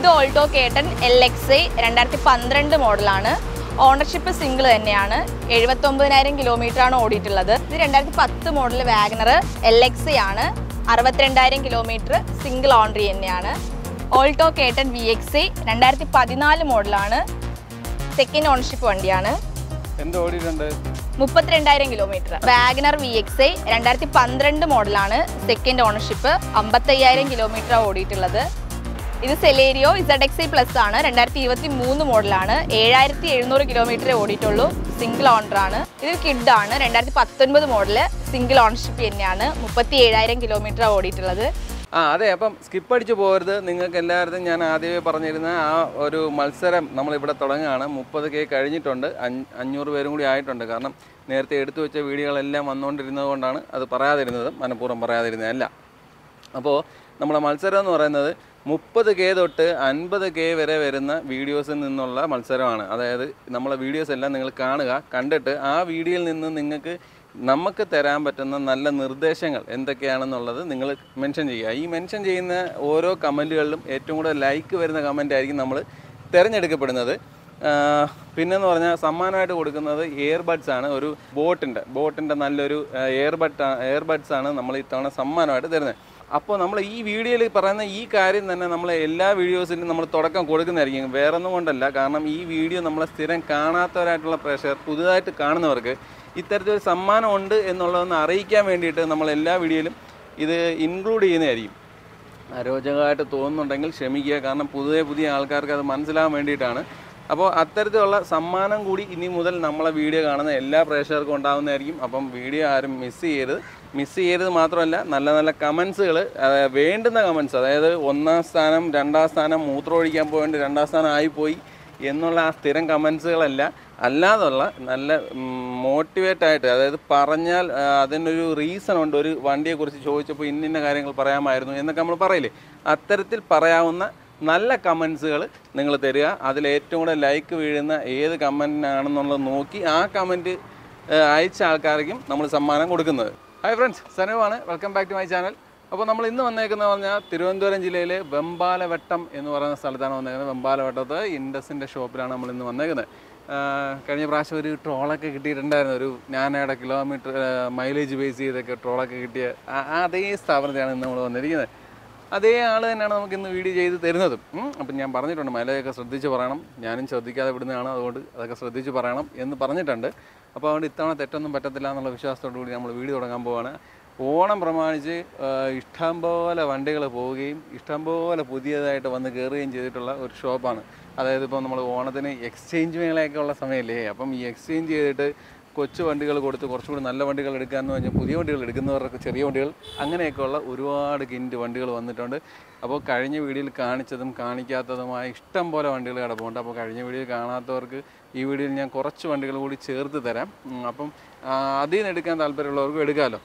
ഇത് Alto K ten L X I രണ്ടായിരത്തി പന്ത്രണ്ട് മോഡലാണ് ഓണർഷിപ്പ് സിംഗിൾ തന്നെയാണ് എഴുപത്തൊമ്പതിനായിരം കിലോമീറ്റർ ആണ് ഓടിയിട്ടുള്ളത് ഇത് രണ്ടായിരത്തി പത്ത് model Wagon R L X I ആണ് അറുപത്തിരണ്ടായിരം കിലോമീറ്റർ സിംഗിൾ ഓണറി തന്നെയാണ് Alto K ten V X I രണ്ടായിരത്തി പതിനാല് മോഡലാണ് സെക്കൻഡ് ഓണർഷിപ്പ് വണ്ടിയാണ് എന്ത് ഓടിയിട്ടുണ്ട് മുപ്പത്തിരണ്ടായിരം kilometre Wagon R V X I രണ്ടായിരത്തി പന്ത്രണ്ട് മോഡലാണ് സെക്കൻഡ് ഓണർഷിപ്പ് അമ്പത്തയ്യായിരം കിലോമീറ്റർ ഓടിയിട്ടുള്ളത് ഇത് Celerio Z X I plus ആണ് രണ്ടായിരത്തി ഇരുപത്തി മൂന്ന് മോഡലാണ് ഏഴായിരത്തി എഴുന്നൂറ് കിലോമീറ്റർ ഓടിയിട്ടുള്ളൂ സിംഗിൾ ഓണർ ആണ് ഇത് കിഡ് ആണ് രണ്ടായിരത്തി പത്തൊൻപത് മോഡല് സിംഗിൾ ഓണർഷിപ്പ് തന്നെയാണ് മുപ്പത്തി ഏഴായിരം കിലോമീറ്റർ ഓടിയിട്ടുള്ളത് ആ അതെ അപ്പം സ്കിപ്പ് അടിച്ച് പോകരുത് നിങ്ങൾക്ക് എല്ലാവരും ഞാൻ ആദ്യമേ പറഞ്ഞിരുന്ന ആ ഒരു മത്സരം നമ്മളിവിടെ തുടങ്ങുകയാണ് മുപ്പത് കെ കഴിഞ്ഞിട്ടുണ്ട് അഞ്ഞ് അഞ്ഞൂറ് പേരും കൂടി ആയിട്ടുണ്ട് കാരണം നേരത്തെ എടുത്തു വെച്ച വീഡിയോകളെല്ലാം വന്നുകൊണ്ടിരുന്നത് കൊണ്ടാണ് അത് പറയാതിരുന്നത് മനഃപൂർവ്വം പറയാതിരുന്നതല്ല അപ്പോൾ നമ്മുടെ മത്സരം എന്ന് പറയുന്നത് മുപ്പത് കെ തൊട്ട് അൻപത് കെ വരെ വരുന്ന വീഡിയോസിൽ നിന്നുള്ള മത്സരമാണ് അതായത് നമ്മളെ വീഡിയോസ് എല്ലാം നിങ്ങൾ കാണുക കണ്ടിട്ട് ആ വീഡിയോയിൽ നിന്ന് നിങ്ങൾക്ക് നമുക്ക് തരാൻ പറ്റുന്ന നല്ല നിർദ്ദേശങ്ങൾ എന്തൊക്കെയാണെന്നുള്ളത് നിങ്ങൾ മെൻഷൻ ചെയ്യുക ഈ മെൻഷൻ ചെയ്യുന്ന ഓരോ കമൻറ്റുകളിലും ഏറ്റവും കൂടുതൽ ലൈക്ക് വരുന്ന കമൻ്റ് ആയിരിക്കും നമ്മൾ തിരഞ്ഞെടുക്കപ്പെടുന്നത് ആഹ് പിന്നെന്ന് പറഞ്ഞാൽ സമ്മാനമായിട്ട് കൊടുക്കുന്നത് ഇയർബഡ്സ് ആണ് ഒരു ബോട്ടിൻ്റെ ബോട്ടിൻ്റെ നല്ലൊരു ഇയർബഡ് ഇയർബഡ്സ് ആണ് നമ്മൾ ഇത്തവണ സമ്മാനമായിട്ട് തരുന്നത് അപ്പോൾ നമ്മൾ ഈ വീഡിയോയിൽ പറയുന്ന ഈ കാര്യം തന്നെ നമ്മൾ എല്ലാ വീഡിയോസിലും നമ്മൾ തുടക്കം കൊടുക്കുന്നതായിരിക്കും വേറൊന്നും കൊണ്ടല്ല കാരണം ഈ വീഡിയോ നമ്മളെ സ്ഥിരം കാണാത്തവരായിട്ടുള്ള പ്രേക്ഷകർ പുതുതായിട്ട് കാണുന്നവർക്ക് ഇത്തരത്തിലൊരു സമ്മാനം ഉണ്ട് എന്നുള്ളതൊന്ന് അറിയിക്കാൻ വേണ്ടിയിട്ട് നമ്മൾ എല്ലാ വീഡിയോയിലും ഇത് ഇൻക്ലൂഡ് ചെയ്യുന്നതായിരിക്കും അരോചകമായിട്ട് തോന്നുന്നുണ്ടെങ്കിൽ ക്ഷമിക്കുക കാരണം പുതിയ പുതിയ ആൾക്കാർക്ക് അത് മനസ്സിലാകാൻ വേണ്ടിയിട്ടാണ് അപ്പോൾ അത്തരത്തിലുള്ള സമ്മാനം കൂടി ഇനി മുതൽ നമ്മളെ വീഡിയോ കാണുന്ന എല്ലാ പ്രേക്ഷകർക്കും ഉണ്ടാകുന്നതായിരിക്കും അപ്പം വീഡിയോ ആരും മിസ് ചെയ്യരുത് മിസ് ചെയ്യരുത് മാത്രമല്ല നല്ല നല്ല കമൻസുകൾ വേണ്ടുന്ന കമൻസ് അതായത് ഒന്നാം സ്ഥാനം രണ്ടാം സ്ഥാനം മൂത്രമൊഴിക്കാൻ പോയിട്ട് രണ്ടാം സ്ഥാനം ആയിപ്പോയി എന്നുള്ള ആ സ്ഥിരം കമൻസുകളല്ല അല്ലാതുള്ള നല്ല മോട്ടിവേറ്റ് ആയിട്ട് അതായത് പറഞ്ഞാൽ ആ, അതിനൊരു റീസൺ ഉണ്ട് ഒരു വണ്ടിയെക്കുറിച്ച് ചോദിച്ചപ്പോൾ ഇന്ന ഇന്ന കാര്യങ്ങൾ പറയാമായിരുന്നു എന്നൊക്കെ നമ്മൾ പറയില്ലേ അത്തരത്തിൽ പറയാവുന്ന നല്ല കമൻസുകൾ നിങ്ങൾ തരിക അതിൽ ഏറ്റവും കൂടുതൽ ലൈക്ക് വീഴുന്ന ഏത് കമൻറ്റിനാണെന്നുള്ളത് നോക്കി ആ കമൻറ്റ് അയച്ച ആൾക്കാർക്കും നമ്മൾ സമ്മാനം കൊടുക്കുന്നത് ഹായ് ഫ്രണ്ട്സ് സനുവാണ് welcome back to my channel അപ്പോൾ നമ്മൾ ഇന്ന് വന്നേക്കുന്നത് പറഞ്ഞാൽ തിരുവനന്തപുരം ജില്ലയിലെ വെമ്പാലവട്ടം എന്ന് പറയുന്ന സ്ഥലത്താണ് വന്നേക്കുന്നത് വെമ്പാലവട്ടത്ത് ഇൻഡസിൻ്റെ ഷോപ്പിലാണ് നമ്മൾ ഇന്ന് വന്നേക്കുന്നത് ആ, കഴിഞ്ഞ പ്രാവശ്യം ഒരു ട്രോളൊക്കെ കിട്ടിയിട്ടുണ്ടായിരുന്നു ഒരു ഞാനയുടെ കിലോമീറ്റർ മൈലേജ് ബേസ് ചെയ്തൊക്കെ ട്രോളൊക്കെ കിട്ടിയ ആ- ആ അതേ സ്ഥാപനത്തിലാണ് ഇന്ന് നമ്മൾ വന്നിരിക്കുന്നത് അതേ ആൾ തന്നെയാണ് നമുക്ക് ഇന്ന് വീഡിയോ ചെയ്ത് തരുന്നതും ഉം. അപ്പം ഞാൻ പറഞ്ഞിട്ടുണ്ട് മലയൊക്കെ ശ്രദ്ധിച്ച് പറയണം ഞാനും ശ്രദ്ധിക്കാതെ വിടുന്നതാണ് അതുകൊണ്ട് അതൊക്കെ ശ്രദ്ധിച്ച് പറയണം എന്ന് പറഞ്ഞിട്ടുണ്ട് അപ്പോൾ അതുകൊണ്ട് ഇത്തവണ തെറ്റൊന്നും പറ്റത്തില്ല എന്നുള്ള വിശ്വാസത്തോടു കൂടി നമ്മൾ വീഡിയോ തുടങ്ങാൻ പോവാണ് ഓണം പ്രമാണിച്ച് ആ, ഇഷ്ടംപോലെ വണ്ടികൾ പോവുകയും ഇഷ്ടംപോലെ പുതിയതായിട്ട് വന്ന് കയറുകയും ചെയ്തിട്ടുള്ള ഒരു ഷോപ്പാണ് അതായത് ഇപ്പോൾ നമ്മൾ ഓണത്തിന് എക്സ്ചേഞ്ച് മേളയൊക്കെ ഉള്ള സമയമല്ലേ അപ്പം ഈ എക്സ്ചേഞ്ച് ചെയ്തിട്ട് കൊച്ചു വണ്ടികൾ കൊടുത്ത് കുറച്ചുകൂടി നല്ല വണ്ടികൾ എടുക്കാമെന്ന് പറഞ്ഞാൽ പുതിയ വണ്ടികൾ എടുക്കുന്നവർക്ക് ചെറിയ വണ്ടികൾ അങ്ങനെയൊക്കെയുള്ള ഒരുപാട് കിൻറ്റ് വണ്ടികൾ വന്നിട്ടുണ്ട് അപ്പോൾ കഴിഞ്ഞ വീഡിയോയിൽ കാണിച്ചതും കാണിക്കാത്തതുമായ ഇഷ്ടം പോലെ വണ്ടികൾ കിടപ്പുണ്ട് അപ്പോൾ കഴിഞ്ഞ വീഡിയോയിൽ കാണാത്തവർക്ക് ഈ വീഡിയോയിൽ ഞാൻ കുറച്ച് വണ്ടികൾ കൂടി ചേർത്ത് തരാം ഉം, അപ്പം ആ, അതിൽ നിന്ന് എടുക്കാൻ താല്പര്യമുള്ളവർക്കും എടുക്കാമല്ലോ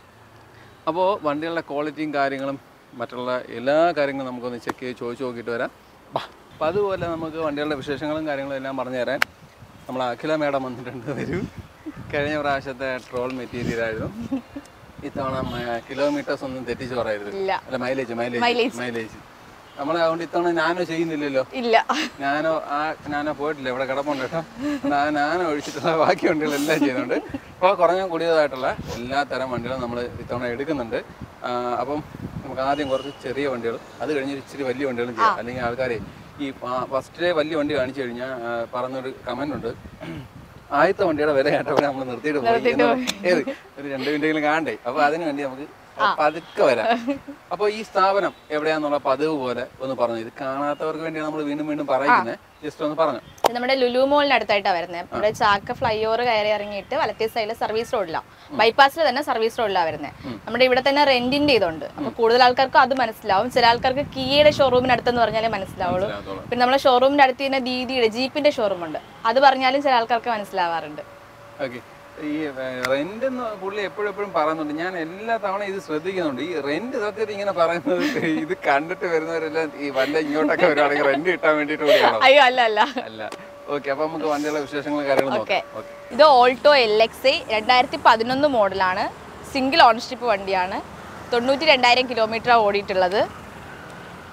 അപ്പോൾ വണ്ടികളുടെ ക്വാളിറ്റിയും കാര്യങ്ങളും മറ്റുള്ള എല്ലാ കാര്യങ്ങളും നമുക്കൊന്ന് ചെക്ക് ചെയ്ത് ചോദിച്ചു നോക്കിയിട്ട് വരാം ബാ അപ്പോൾ അതുപോലെ നമുക്ക് വണ്ടികളുടെ വിശേഷങ്ങളും കാര്യങ്ങളും എല്ലാം പറഞ്ഞു തരാൻ നമ്മൾ അഖില മേഡം വന്നിട്ടുണ്ട് വരൂ കഴിഞ്ഞ പ്രാവശ്യത്തെ ട്രോൾ മെറ്റീരിയൽ ആയിരുന്നു ഇത്തവണ കിലോമീറ്റേഴ്സ് ഒന്നും തെറ്റിച്ച് പറയരുത് ഇല്ല അല്ല മൈലേജ് മൈലേജ് Mileage. മൈലേജ് നമ്മൾ അതുകൊണ്ട് ഇത്തവണ ഞാനോ ചെയ്യുന്നില്ലല്ലോ ഇല്ല ഞാനോ ആ ഞാനോ പോയിട്ടില്ല ഇവിടെ കിടപ്പുണ്ട് കേട്ടോ അതുകൊണ്ട് ആ ഞാനോ ഒഴിച്ചിട്ടുള്ള ബാക്കി വണ്ടികളെല്ലാം ചെയ്യുന്നുണ്ട് അപ്പോൾ കുറഞ്ഞ കൂടിയതായിട്ടുള്ള എല്ലാ തരം വണ്ടികളും നമ്മൾ ഇത്തവണ എടുക്കുന്നുണ്ട് ആ, അപ്പം നമുക്ക് ആദ്യം കുറച്ച് ചെറിയ വണ്ടികൾ അത് കഴിഞ്ഞ് ഇച്ചിരി വലിയ വണ്ടികളും ചെയ്യാം അല്ലെങ്കിൽ ആൾക്കാരെ ഈ ഫസ്റ്റിലെ വലിയ വണ്ടി കാണിച്ചു കഴിഞ്ഞാൽ ആ, പറഞ്ഞൊരു കമന്റ് ഉണ്ട് ആദ്യത്തെ വണ്ടിയുടെ വില കേട്ടപ്പോൾ നമ്മൾ നിർത്തിയിട്ട് പോയി എന്ന് ഏത് ഒരു രണ്ട് മിനിറ്റെങ്കിലും കാണണ്ടേ അപ്പോൾ അതിന് വേണ്ടി നമുക്ക് പതുക്കെ വരാം അപ്പോൾ ഈ സ്ഥാപനം എവിടെയാന്നുള്ള പതിവ് പോലെ ഒന്ന് പറഞ്ഞു ഇത് കാണാത്തവർക്ക് വേണ്ടിയാണ് നമ്മൾ വീണ്ടും വീണ്ടും പറയുന്നത് ജസ്റ്റ് ഒന്ന് പറഞ്ഞു ഇത് നമ്മുടെ ലുലു മോളിന് അടുത്തായിട്ടാണ് വരുന്നത് നമ്മുടെ ചാക്ക ഫ്ലൈ ഓവർ കയറി ഇറങ്ങിയിട്ട് വലത്തേ സൈഡിൽ സർവീസ് റോഡിലാണ് ബൈപ്പാസിൽ തന്നെ സർവീസ് റോഡിലാണ് വരുന്നത് നമ്മുടെ ഇവിടെ തന്നെ റെന്റിന്റെ ഇതുണ്ട് അപ്പൊ കൂടുതൽ ആൾക്കാർക്ക് അത് മനസ്സിലാവും ചില ആൾക്കാർക്ക് കിയയുടെ ഷോറൂമിന് അടുത്തെന്ന് പറഞ്ഞാലേ മനസ്സിലാവുള്ളൂ മനസ്സിലാകത്തുള്ളൂ. പിന്നെ നമ്മളെ ഷോറൂമിന്റെ അടുത്ത് തന്നെ ദീദിയുടെ ജീപ്പിന്റെ ഷോറൂം ഉണ്ട് അത് പറഞ്ഞാലും ചില ആൾക്കാർക്ക് മനസ്സിലാവാറുണ്ട് ഓക്കെ ഈ റെന്റ് എന്ന് പുള്ളി എപ്പോഴും എപ്പോഴും പറയുന്നുണ്ട് ഞാൻ എല്ലാ തവണ ഇത് ശ്രദ്ധിക്കുന്നുണ്ട് ഈ റെന്റ് സത്യത്തിൽ ഇങ്ങനെ പറയുന്നത് ഇത് കണ്ടിട്ട് വരുന്നവരെല്ലാം ഈ വല്ല ഇങ്ങോട്ടൊക്കെ വരുവാണെങ്കിൽ റെന്റ് കിട്ടാൻ വേണ്ടിയിട്ട് കൂടിയാണോ അയ്യോ അല്ല അല്ല അല്ല ഓക്കെ അപ്പൊ നമുക്ക് വണ്ടിയുടെ വിശേഷങ്ങളും കാര്യങ്ങളും ഓക്കെ നോക്കാം ഓക്കെ ഇത് ഓൾട്ടോ എൽ എക്സ് ഐ രണ്ടായിരത്തി പതിനൊന്ന് മോഡലാണ് സിംഗിൾ ഓണർഷിപ്പ് വണ്ടിയാണ് തൊണ്ണൂറ്റി രണ്ടായിരം കിലോമീറ്റർ ഓടിയിട്ടുള്ളത്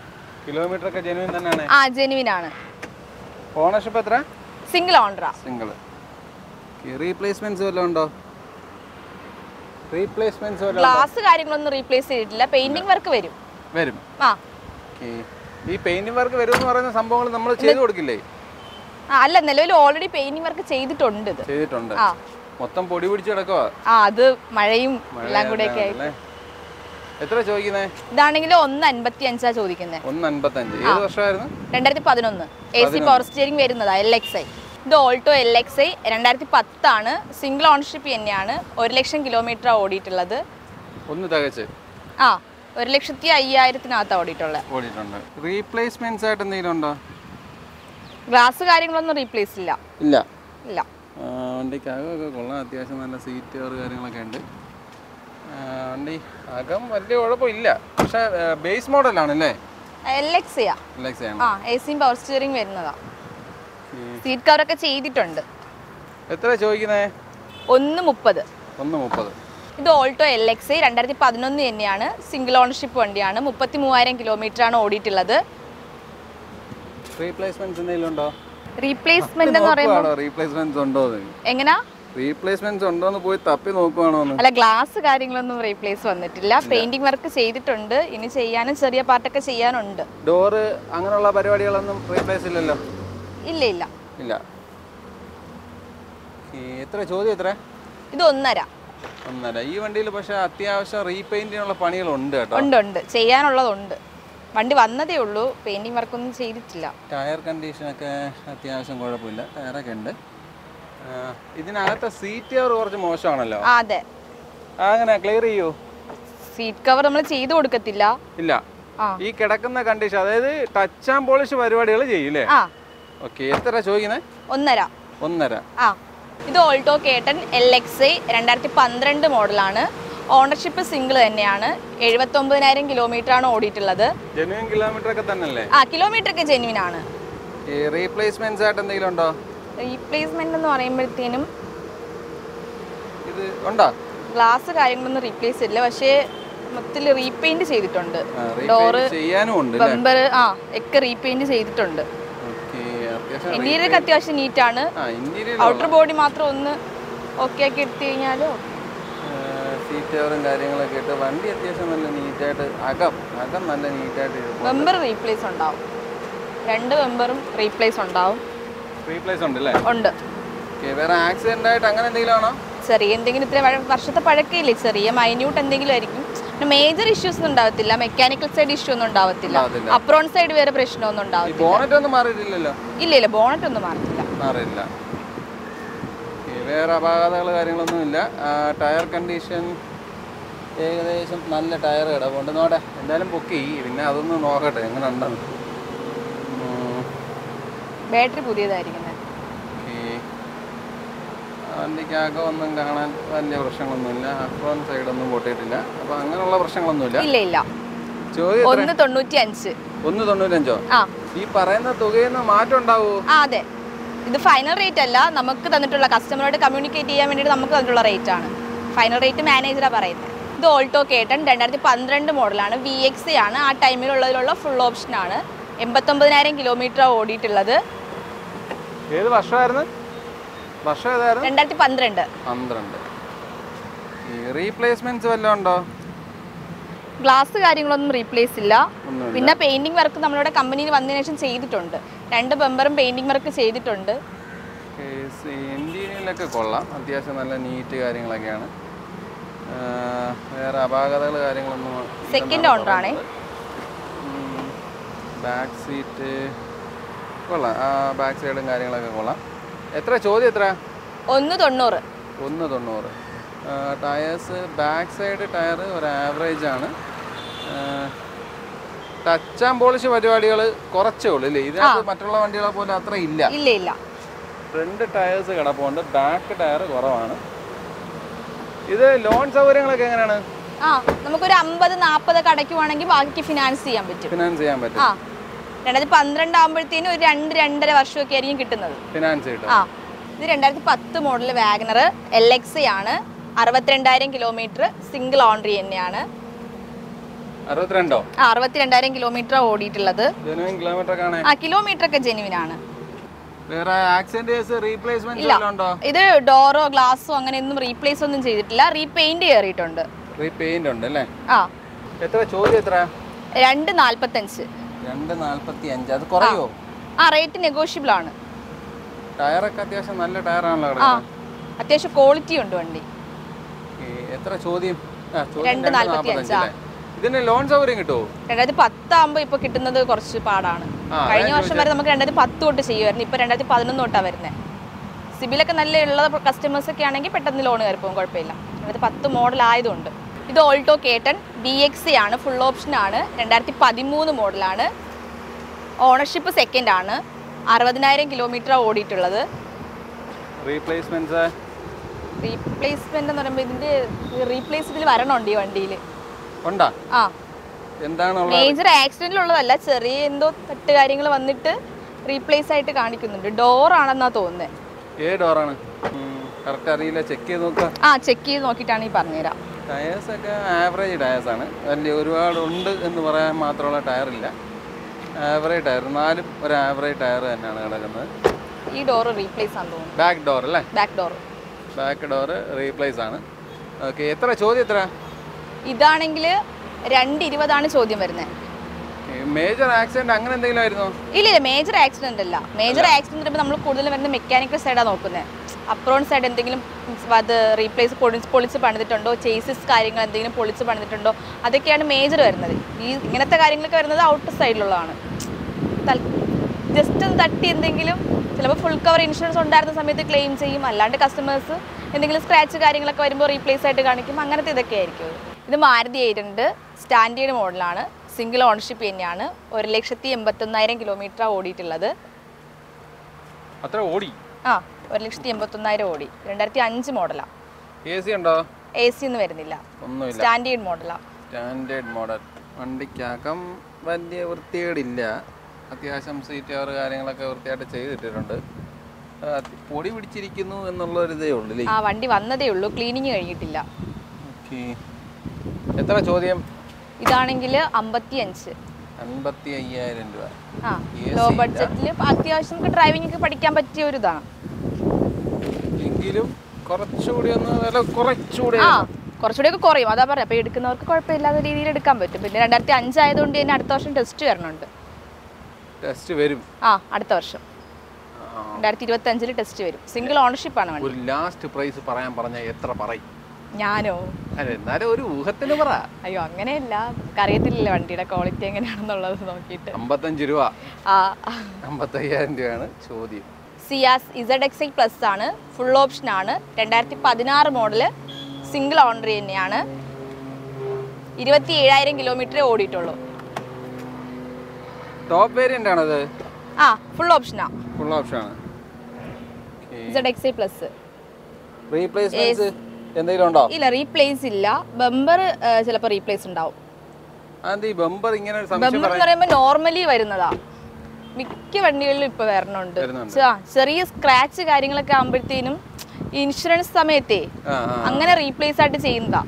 കിലോമീറ്റർ ഒക്കെ ജെനുവിൻ തന്നെയാണ് ആ ജെനുവിൻ ആണ് ഓണർഷിപ്പ് എത്ര സിംഗിൾ ഓണറാ സിംഗിൾ റീപ്ലേസ്മെന്റ്സ് വല്ലതും ഉണ്ടോ റീപ്ലേസ്മെന്റ്സ് വല്ലതും ഉണ്ടോ? ഗ്ലാസ് കാര്യങ്ങളൊന്നും റീപ്ലേസ് ചെയ്തിട്ടില്ല പെയിന്റിംഗ് വർക്ക് വരും വരും ആ ഓക്കേ. ഈ പെയിന്റിംഗ് വർക്ക് വരും എന്ന് പറയുന്ന സംഭവങ്ങൾ നമ്മൾ ചെയ്തു കൊടുക്കില്ലേ ആ അല്ല നിലവിൽ ഓൾറെഡി പെയിന്റിംഗ് വർക്ക് ചെയ്തിട്ടുണ്ട് ഇത് ചെയ്തിട്ടുണ്ട് ആ മൊത്തം പൊടി പിടിച്ച് കിടക്കുവാ ആ അത് മഴയും എല്ലാം കൂടെ ഒക്കെ ആയിട്ട് അല്ലേ എത്ര ചോദിക്കുന്നേ ഇതാണെങ്കിൽ ഒന്ന് അൻപത്തി അഞ്ചാ ചോദിക്കുന്നത് ഒന്ന് അൻപത്തഞ്ച് ഏത് വർഷമായിരുന്നു രണ്ടായിരത്തി പതിനൊന്ന് എ സി പവർ സ്റ്റിയറിംഗ് വരുന്നതാ എൽ എക്സ് ഐ ഇത് ഓൾട്ടോ എൽ എക്സ് ഐ രണ്ടായിരത്തി പത്താണ് സിംഗിൾ ഓണർഷിപ്പ് തന്നെയാണ് ഒരു ലക്ഷം കിലോമീറ്റർ ഓടിയിട്ടുള്ളത് ഒന്ന് തികച്ച് ആ ഒരു ലക്ഷത്തി അയ്യായിരത്തിനകത്താണ് ഓടിയിട്ടുള്ളത് ഓടിയിട്ടുണ്ട് റീപ്ലേസ്മെന്റ്സ് ആയിട്ട് എന്തെങ്കിലും ഉണ്ടോ ഗ്ലാസ് കാര്യങ്ങളൊന്നും റീപ്ലേസ് ഇല്ല ഇല്ല ഇല്ല ആ, വണ്ടിക്ക് അകമൊക്കെ കൊള്ളാം അത്യാവശ്യം നല്ല സീറ്റ് കവർ കാര്യങ്ങളൊക്കെ ഉണ്ട് ആ, വണ്ടി അകം വലിയ കുഴപ്പമില്ല പക്ഷേ ബേസ് മോഡലാണല്ലേ എൽ എക്സ് ആ റിലാക്സ് ആണ് ആ എ സിയും പവർ സ്റ്റിയറിംഗ് വരുന്നതാ സീറ്റ് കവറൊക്കെ ചെയ്തിട്ടുണ്ട് എത്ര ചോദിക്കുന്നേ ഒന്ന് മുപ്പത് ഒന്ന് മുപ്പത് ഇത് ഓൾട്ടോ എൽ എക്സ് ഐ രണ്ടായിരത്തി പതിനൊന്ന് തന്നെയാണ് സിംഗിൾ ഓണർഷിപ്പ് വണ്ടിയാണ് മുപ്പത്തി മൂവായിരം കിലോമീറ്റർ ആണ് ഓടിയിട്ടുള്ളത് റീപ്ലേസ്മെന്റ്സ് എന്തെങ്കിലും ഉണ്ടോ റീപ്ലേസ്മെന്റ് എന്ന് പറയുമ്പോൾ റീപ്ലേസ്മെന്റ്സ് ഉണ്ടോ എങ്ങനാ റീപ്ലേസ്മെന്റ്സ് ഉണ്ടോ എന്ന് പോയി തപ്പി നോക്കുവാണോ എന്ന് അല്ല ഗ്ലാസ് കാര്യങ്ങളൊന്നും റീപ്ലേസ് വന്നിട്ടില്ല പെയിന്റിംഗ് വർക്ക് ചെയ്തിട്ടുണ്ട് ഇനി ചെയ്യാനും ചെറിയ പാർട്ടൊക്കെ ചെയ്യാനുണ്ട് ഡോറ് അങ്ങനെയുള്ള പരിപാടികളൊന്നും റീപ്ലേസ് ഇല്ലല്ലോ ഇല്ല ഇല്ല ഇല്ല ഈ എത്ര ചോദ്യം എത്ര ഇത് ഒന്നര ഒന്നര ഈ വണ്ടിയിൽ പക്ഷേ അത്യാവശ്യം റീപെയിന്റിനുള്ള പണികളുണ്ട് കേട്ടോ ഉണ്ട് ഉണ്ട് ചെയ്യാനുള്ളതുണ്ട് വണ്ടി വന്നതേ ഉള്ളൂ പെയിന്റിംഗ് വർക്കൊന്നും ചെയ്തിട്ടില്ല ടയർ കണ്ടീഷനൊക്കെ അത്യാവശ്യം കുഴപ്പമില്ല ടയറൊക്കെ ഉണ്ട് ആ, ഇതിനകത്തെ സീറ്റ് കവർ കുറച്ച് മോശമാണല്ലോ ആ അതെ ആ, അങ്ങനെ ക്ലിയർ ചെയ്യൂ സീറ്റ് കവർ നമ്മൾ ചെയ്തു കൊടുക്കത്തില്ല ഇല്ല ആ ഈ കിടക്കുന്ന കണ്ടീഷൻ അതായത് ടച്ച് ആൻഡ് പോളിഷ് പരിപാടികൾ ചെയ്യൂലേ ആ ഓക്കെ എത്ര ചോദിക്കുന്നത് ഒന്നര ഒന്നര ആ ഇത് Alto K ten L X I രണ്ടായിരത്തി പന്ത്രണ്ട് മോഡലാണ് ഓണർഷിപ്പ് സിംഗിൾ തന്നെയാണ് എഴുപത്തൊമ്പതിനായിരം കിലോമീറ്റർ ആണ് ഓടിയിട്ടുള്ളത് ജെനുവിൻ കിലോമീറ്റർ ഒക്കെ തന്നെയല്ലേ ആ കിലോമീറ്റർ ഒക്കെ ജെന്യൂൻ ആണ് ഈ റീപ്ലേസ്മെന്റ്സ് ആയിട്ട് എന്തെങ്കിലും ഉണ്ടോ റീപ്ലേസ്മെന്റ് എന്ന് പറയുമ്പോഴത്തേനും ഇത് ഉണ്ടോ ഗ്ലാസ് കാര്യങ്ങളൊന്നും റീപ്ലേസ് ഇല്ല പക്ഷേ മൊത്തത്തിൽ റീപെയിന്റ് ചെയ്തിട്ടുണ്ട് ആ, repaint ഡോറ് ചെയ്യാനും ഉണ്ട് അല്ലേ ബമ്പർ ആ ഒക്കെ റീപെയിന്റ് ചെയ്തിട്ടുണ്ട് ഓക്കെ അത്യാവശ്യം ഇന്റീരിയർ അത്യാവശ്യം നീറ്റാണ് ആ ഇന്റീരിയർ ഔട്ടർ ബോഡി മാത്രം ഒന്ന് ഓക്കെ ആക്കി എടുത്തു കഴിഞ്ഞാൽ സീറ്റ് കവറും കാര്യങ്ങളൊക്കെ ഇട്ട് വണ്ടി അത്യാവശ്യം നല്ല നീറ്റായിട്ട് അകം അകം നല്ല നീറ്റായിട്ട് ഇരിക്കും വെമ്പർ റീപ്ലേസ് ഉണ്ടാവും രണ്ട് വെമ്പറും റീപ്ലേസ് ഉണ്ടാവും റീപ്ലേസ് ഉണ്ട് അല്ലേ ഉണ്ട് ഓക്കെ വേറെ ആക്സിഡന്റ് ആയിട്ട് അങ്ങനെ എന്തെങ്കിലും ആണോ ചെറിയ എന്തെങ്കിലും ഇത്ര വഴ- വർഷത്തെ പഴക്കമില്ലേ ചെറിയ മൈന്യൂട്ട് എന്തെങ്കിലും ആയിരിക്കും പിന്നെ മേജർ ഇഷ്യൂസ് ഒന്നും ഉണ്ടാവത്തില്ല മെക്കാനിക്കൽ സൈഡ് ഇഷ്യൂ ഒന്നും ഉണ്ടാവത്തില്ല ഉണ്ടാവത്തില്ല. അപ്രോൺ സൈഡ് വേറെ പ്രശ്നമൊന്നും ഈ ഉണ്ടാവത്തില്ല ബോണറ്റ് ഒന്നും മാറിയിട്ടില്ലല്ലോ ഇല്ല ഇല്ല ബോണറ്റ് ഒന്നും മാറത്തില്ല മാറിയില്ല ഓക്കേ, വേറെ അപാകതകൾ കാര്യങ്ങളൊന്നും ഇല്ല ടയർ കണ്ടീഷൻ ഏകദേശം നല്ല ടയർ കിടപ്പുണ്ട് നോട്ടെ എന്തായാലും ബുക്ക് ചെയ്യ് പിന്നെ അതൊന്ന് നോക്കട്ടെ എങ്ങനെ ഉണ്ടെന്ന് ഉം, ബാറ്ററി പുതിയതായിരിക്കുന്നത് ഓക്കേ. വണ്ടിക്കകം ഒന്നും കാണാൻ വലിയ പ്രശ്നങ്ങളൊന്നുമില്ല അഫ്രോൺ സൈഡൊന്നും പൊട്ടിയിട്ടില്ല അപ്പോൾ അങ്ങനെയുള്ള പ്രശ്നങ്ങളൊന്നുമില്ല ഇല്ല ഇല്ല ചോദ്യം എത്ര? ഒന്ന് തൊണ്ണൂറ്റി അഞ്ച് ഒന്ന് തൊണ്ണൂറ്റഞ്ചോ ആ ഈ പറയുന്ന തുകയിൽ നിന്ന് മാറ്റം ഉണ്ടാവുമോ ആ അതെ ഇത് ഫൈനൽ റേറ്റ് അല്ല നമുക്ക് തന്നിട്ടുള്ള കസ്റ്റമറോട് കമ്മ്യൂണിക്കേറ്റ് ചെയ്യാൻ വേണ്ടിയിട്ട് നമുക്ക് തന്നിട്ടുള്ള റേറ്റ് ആണ് ഫൈനൽ റേറ്റ് മാനേജറാണ് പറയുന്നത് ഇത് ഓൾട്ടോ കേട്ടൺ രണ്ടായിരത്തി പന്ത്രണ്ട് മോഡലാണ് വി എക്സ് ആണ് ആ ടൈമിലുള്ളതിലുള്ള ഫുൾ ഓപ്ഷൻ ആണ് എൺപത്തൊമ്പതിനായിരം കിലോമീറ്റർ ഓടിയിട്ടുള്ളത് ഏത് വർഷമായിരുന്നു വർഷം ഏതായിരുന്നു രണ്ടായിരത്തി പന്ത്രണ്ട് പന്ത്രണ്ട് ഈ റീപ്ലേസ്മെന്റ്സ് വല്ലതും ഉണ്ടോ ഗ്ലാസ് കാര്യങ്ങളൊന്നും റീപ്ലേസ് ഇല്ല ഒന്നുമില്ല പിന്നെ പെയിന്റിംഗ് വർക്ക് നമ്മളുടെ കമ്പനിയിൽ വന്നതിന് ശേഷം ചെയ്തിട്ടുണ്ട് രണ്ട് ബമ്പറും പെയിന്റിംഗ് വർക്ക് ചെയ്തിട്ടുണ്ട് ഇന്റീരിയലൊക്കെ കൊള്ളാം അത്യാവശ്യം നല്ല നീറ്റ് കാര്യങ്ങളൊക്കെയാണ് ആ, വേറെ അപാകതകൾ കാര്യങ്ങളൊന്നും Second owner ആണേ. ബാക്ക് സീറ്റ് കൊള്ളാം ആ ബാക്ക് സൈഡും കാര്യങ്ങളൊക്കെ കൊള്ളാം എത്ര ചോദ്യം എത്ര ഒന്ന് തൊണ്ണൂറ് ഒന്ന് തൊണ്ണൂറ് ടയേഴ്സ് ബാക്ക് സൈഡ് ടയർ ഒരു ആവറേജ് ആണ് ടച്ച് ആൻഡ് പോളിഷ് പരിപാടികൾ കുറച്ചേ ഉള്ളൂ ഇല്ലേ ഇതിനകത്ത് മറ്റുള്ള വണ്ടികളെ പോലെ അത്ര ഇല്ല ഇല്ല ഇല്ല ഫ്രണ്ട് ടയേഴ്സ് കിടപ്പുണ്ട് ബാക്ക് ടയർ കുറവാണ് ഇത് ലോൺ സൗകര്യങ്ങളൊക്കെ എങ്ങനെയാണ് ആ നമുക്കൊരു അമ്പത് നാൽപ്പത് അടയ്ക്കുവാണെങ്കിൽ ബാക്കി ഫിനാൻസ് ചെയ്യാൻ പറ്റും ഫിനാൻസ് ചെയ്യാൻ പറ്റും ആ രണ്ടായിരത്തി പന്ത്രണ്ട് ആകുമ്പോഴത്തേനും ഒരു രണ്ട് രണ്ടര വർഷമൊക്കെ ആയിരിക്കും കിട്ടുന്നത് ഫിനാൻസ് കിട്ടും ആ ഇത് രണ്ടായിരത്തി പത്ത് മോഡൽ വാഗനർ എൽ എക്സ് ആണ് അറുപത്തിരണ്ടായിരം കിലോമീറ്റർ സിംഗിൾ ഓൺറി തന്നെയാണ് അറുപത്തിരണ്ടോ ആ അറുപത്തിരണ്ടായിരം കിലോമീറ്റർ ഓടിയിട്ടുള്ളത് ജനുവൻ കിലോമീറ്റർ കാണാൻ ആ കിലോമീറ്റർ ഒക്കെ ജെനുവിൻ ആണ് വേറെ ആക്സിഡന്റ് കേസ് റീപ്ലേസ്മെന്റ് ഇല്ല. വല്ലതും ഉണ്ടോ ഇത് ഡോറോ ഗ്ലാസോ അങ്ങനെ ഒന്നും റീപ്ലേസ് ഒന്നും ചെയ്തിട്ടില്ല റീപെയിന്റ് കയറിയിട്ടുണ്ട് റീപെയിന്റ് ഉണ്ട് അല്ലേ ആ എത്ര ചോദ്യം എത്ര രണ്ട് നാൽപ്പത്തഞ്ച് രണ്ട് നാല്പത്തി അഞ്ച് അത് കുറയോ ആ റേറ്റ് നെഗോഷ്യബിൾ ആണ് ടയറൊക്കെ അത്യാവശ്യം നല്ല ടയറാണല്ലോ ആ കിടക്കുന്നത് അത്യാവശ്യം ക്വാളിറ്റി ഉണ്ട് വണ്ടി ഈ എത്ര ചോദ്യം ആ, ചോദ്യം രണ്ട് രണ്ട് നാല്പത്തി നാല്പത്തഞ്ച് അഞ്ച്, അല്ലേ? ഇതിന് ലോൺ സൗകര്യം കിട്ടുമോ രണ്ടായിരത്തി പത്താകുമ്പോൾ ഇപ്പൊ കിട്ടുന്നത് കുറച്ച് പാടാണ് ആ, കഴിഞ്ഞ അതാ വർഷം വരെ നമുക്ക് രണ്ടായിരത്തി പത്ത് തൊട്ട് ചെയ്യുമായിരുന്നു ഇപ്പൊ രണ്ടായിരത്തി പതിനൊന്ന് തൊട്ടാണ് വരുന്നത് സിബിലൊക്കെ നല്ല ഉള്ള കസ്റ്റമേഴ്സ് ഒക്കെ ആണെങ്കിൽ പെട്ടെന്ന് ലോൺ കയറി പോകും കുഴപ്പമില്ല രണ്ടായിരത്തി പത്ത് മോഡൽ ആയതുകൊണ്ട് ഇത് Alto K ten B X C ആണ് ഫുൾ ഓപ്ഷൻ ആണ് രണ്ടായിരത്തി പതിമൂന്ന് മോഡലാണ് ഓണർഷിപ്പ് സെക്കൻഡ് ആണ് അറുപതിനായിരം കിലോമീറ്റർ ഓടിയിട്ടുള്ളത് റീപ്ലേസ്മെന്റ്സ് റീപ്ലേസ്മെന്റ് എന്ന് പറയുമ്പോൾ ഇതിന്റെ റീപ്ലേസ് ഇതിൽ വരണുണ്ട് ഈ വണ്ടിയിൽ ഉണ്ടാ ആ എന്താണുള്ള മേജർ ആക്സിഡന്റിലുള്ളതല്ല ചെറിയ എന്തോ തട്ട് കാര്യങ്ങൾ വന്നിട്ട് റീപ്ലേസ് ആയിട്ട് കാണിക്കുന്നുണ്ട് ഡോർ ആണെന്നാ തോന്നുന്നത് ഏ ഡോറാണ് കറക്റ്റ് അറിയില്ല ചെക്ക് ചെയ്ത് നോക്കുക ആ ചെക്ക് ചെയ്ത് നോക്കിയിട്ടാണ് ഈ പറഞ്ഞുതരാം ടയേഴ്സ് ഒക്കെ ആവറേജ് ടയേഴ്സ് ആണ് വലിയ ഒരുപാട് ഉണ്ട് എന്ന് പറയാൻ മാത്രമുള്ള ടയറില്ല ആവറേജ് ടയർ നാലും ഒരു ആവറേജ് ടയർ തന്നെയാണ് കിടക്കുന്നത് ഈ ഡോർ റീപ്ലേസ് ആണെന്ന് തോന്നുന്നു ബാക്ക് ഡോർ അല്ലേ back door back door replace ആണ് ഓക്കെ എത്ര ചോദ്യം എത്ര ഇതാണെങ്കിൽ രണ്ട് ഇരുപതാണ് ചോദ്യം വരുന്നത് മേജർ ആക്സിഡന്റ് അങ്ങനെ എന്തെങ്കിലും ആയിരുന്നോ ഇല്ല ഇല്ല മേജർ ആക്സിഡന്റ് അല്ല മേജർ ആക്സിഡന്റ് വരുമ്പോൾ നമ്മൾ കൂടുതലും വരുന്ന മെക്കാനിക്കൽ സൈഡാണ് നോക്കുന്നത് അപ്രോൺ സൈഡ് എന്തെങ്കിലും അത് റീപ്ലേസ് പൊളിച്ച് പൊളിച്ച് പണിതിട്ടുണ്ടോ ചേസസ് കാര്യങ്ങൾ എന്തെങ്കിലും പൊളിച്ച് പണിതിട്ടുണ്ടോ അതൊക്കെയാണ് മേജർ വരുന്നത് ഈ ഇങ്ങനത്തെ കാര്യങ്ങളൊക്കെ വരുന്നത് ഔട്ടർ സൈഡിലുള്ളതാണ് ജസ്റ്റ് ഒന്ന് തട്ടി എന്തെങ്കിലും ചിലപ്പോൾ ഫുൾ കവർ ഇൻഷുറൻസ് ഉണ്ടായിരുന്ന സമയത്ത് ക്ലെയിം ചെയ്യും അല്ലാണ്ട് കസ്റ്റമേഴ്സ് എന്തെങ്കിലും സ്ക്രാച്ച് കാര്യങ്ങളൊക്കെ വരുമ്പോൾ റീപ്ലേസ് ആയിട്ട് കാണിക്കും അങ്ങനത്തെ ഇതൊക്കെ ആയിരിക്കും ഇത് മാരുതി എയ്റ്റുണ്ട് സ്റ്റാൻഡേർഡ് മോഡലാണ് സിംഗിൾ ഓണർഷിപ്പ് തന്നെയാണ് ഒരു ലക്ഷത്തി എൺപത്തൊന്നായിരം കിലോമീറ്റർ ഓടിയിട്ടുള്ളത് അത്ര ഓടി ആ ഒരു ലക്ഷത്തി എൺപത്തൊന്നായിരം ഓടി രണ്ടായിരത്തി അഞ്ച് മോഡലാണ് എ സി ഉണ്ടോ എ സി ഒന്നും വരുന്നില്ല ഒന്നുമില്ല സ്റ്റാൻഡേർഡ് മോഡലാണ് സ്റ്റാൻഡേർഡ് മോഡൽ വണ്ടിക്കകം വലിയ വൃത്തികേടില്ല അത്യാവശ്യം സീറ്റ് കവർ കാര്യങ്ങളൊക്കെ വൃത്തിയായിട്ട് ചെയ്തിട്ടിട്ടുണ്ട് ആ, പൊടി പിടിച്ചിരിക്കുന്നു എന്നുള്ള ഒരു ഇതേ ഉള്ളൂ അല്ലേ ആ വണ്ടി വന്നതേ ഉള്ളൂ ക്ലീനിങ് കഴിഞ്ഞിട്ടില്ല ഓക്കെ എത്ര ചോദ്യം ഇതാണെങ്കിൽ അമ്പത്തി അഞ്ച് അൻപത്തി അയ്യായിരം രൂപ ആ AC ലോ ഇല്ല. ബഡ്ജറ്റിൽ അത്യാവശ്യം നമുക്ക് ഡ്രൈവിംഗ് ഒക്കെ പഠിക്കാൻ പറ്റിയ ഒരു ഇതാണ് എങ്കിലും കുറച്ചുകൂടി ഒന്ന് വില കുറച്ചുകൂടി ആ കുറച്ചുകൂടി ഒക്കെ കുറയും അതാ പറയാം അപ്പോൾ എടുക്കുന്നവർക്ക് കുഴപ്പമില്ലാത്ത രീതിയിൽ എടുക്കാൻ പറ്റും പിന്നെ രണ്ടായിരത്തി അഞ്ചായതുകൊണ്ട് തന്നെ അടുത്ത വർഷം ടെസ്റ്റ് വരണുണ്ട് ടെസ്റ്റ് വരും ആ അടുത്ത വർഷം ആ, രണ്ടായിരത്തി ഇരുപത്തി അഞ്ചിൽ ടെസ്റ്റ് വരും സിംഗിൾ ഓണർഷിപ്പ് ആണ് വണ്ടി ഒരു ലാസ്റ്റ് പ്രൈസ് പറയാൻ പറഞ്ഞാൽ എത്ര പറയും ഞാനോ അല്ല എന്നാലും ഒരു ഊഹത്തിന് പറ അയ്യോ അങ്ങനെയല്ല നമുക്കറിയത്തില്ലല്ലോ വണ്ടിയുടെ ക്വാളിറ്റി എങ്ങനെയാണെന്നുള്ളത് നോക്കിയിട്ട് അമ്പത്തഞ്ച് രൂപ ആ അമ്പത്തയ്യായിരം രൂപയാണ് ചോദ്യം Ciaz Z X I plus ആണ് ഫുൾ ഓപ്ഷൻ ആണ് രണ്ടായിരത്തി പതിനാറ് മോഡല് സിംഗിൾ ഓണർ തന്നെയാണ് ഇരുപത്തി ഏഴായിരം കിലോമീറ്ററേ ഓടിയിട്ടുള്ളൂ ടോപ്പ് വേരിയന്റ് ആണത് ആ ഫുൾ ഓപ്ഷനാ ഫുൾ ഓപ്ഷൻ ആണ് Z X I plus replacements എന്തെങ്കിലും ഉണ്ടോ ഇല്ല റീപ്ലേസ് ഇല്ല ബമ്പർ ചിലപ്പോൾ റീപ്ലേസ് ഉണ്ടാവും അത് ഈ ബമ്പർ ഇങ്ങനെ ഒരു സംശയം ബമ്പർ എന്ന് പറയുമ്പോൾ നോർമലി വരുന്നതാ മിക്ക വണ്ടികളിലും ഇപ്പൊ വരണുണ്ട് വരുന്നുണ്ട്. ചെ- ചെറിയ സ്ക്രാച്ച് കാര്യങ്ങളൊക്കെ ആകുമ്പോഴത്തേനും ഇൻഷുറൻസ് സമയത്തേ ആ ആ അങ്ങനെ റീപ്ലേസ് ആയിട്ട് ചെയ്യുന്നതാ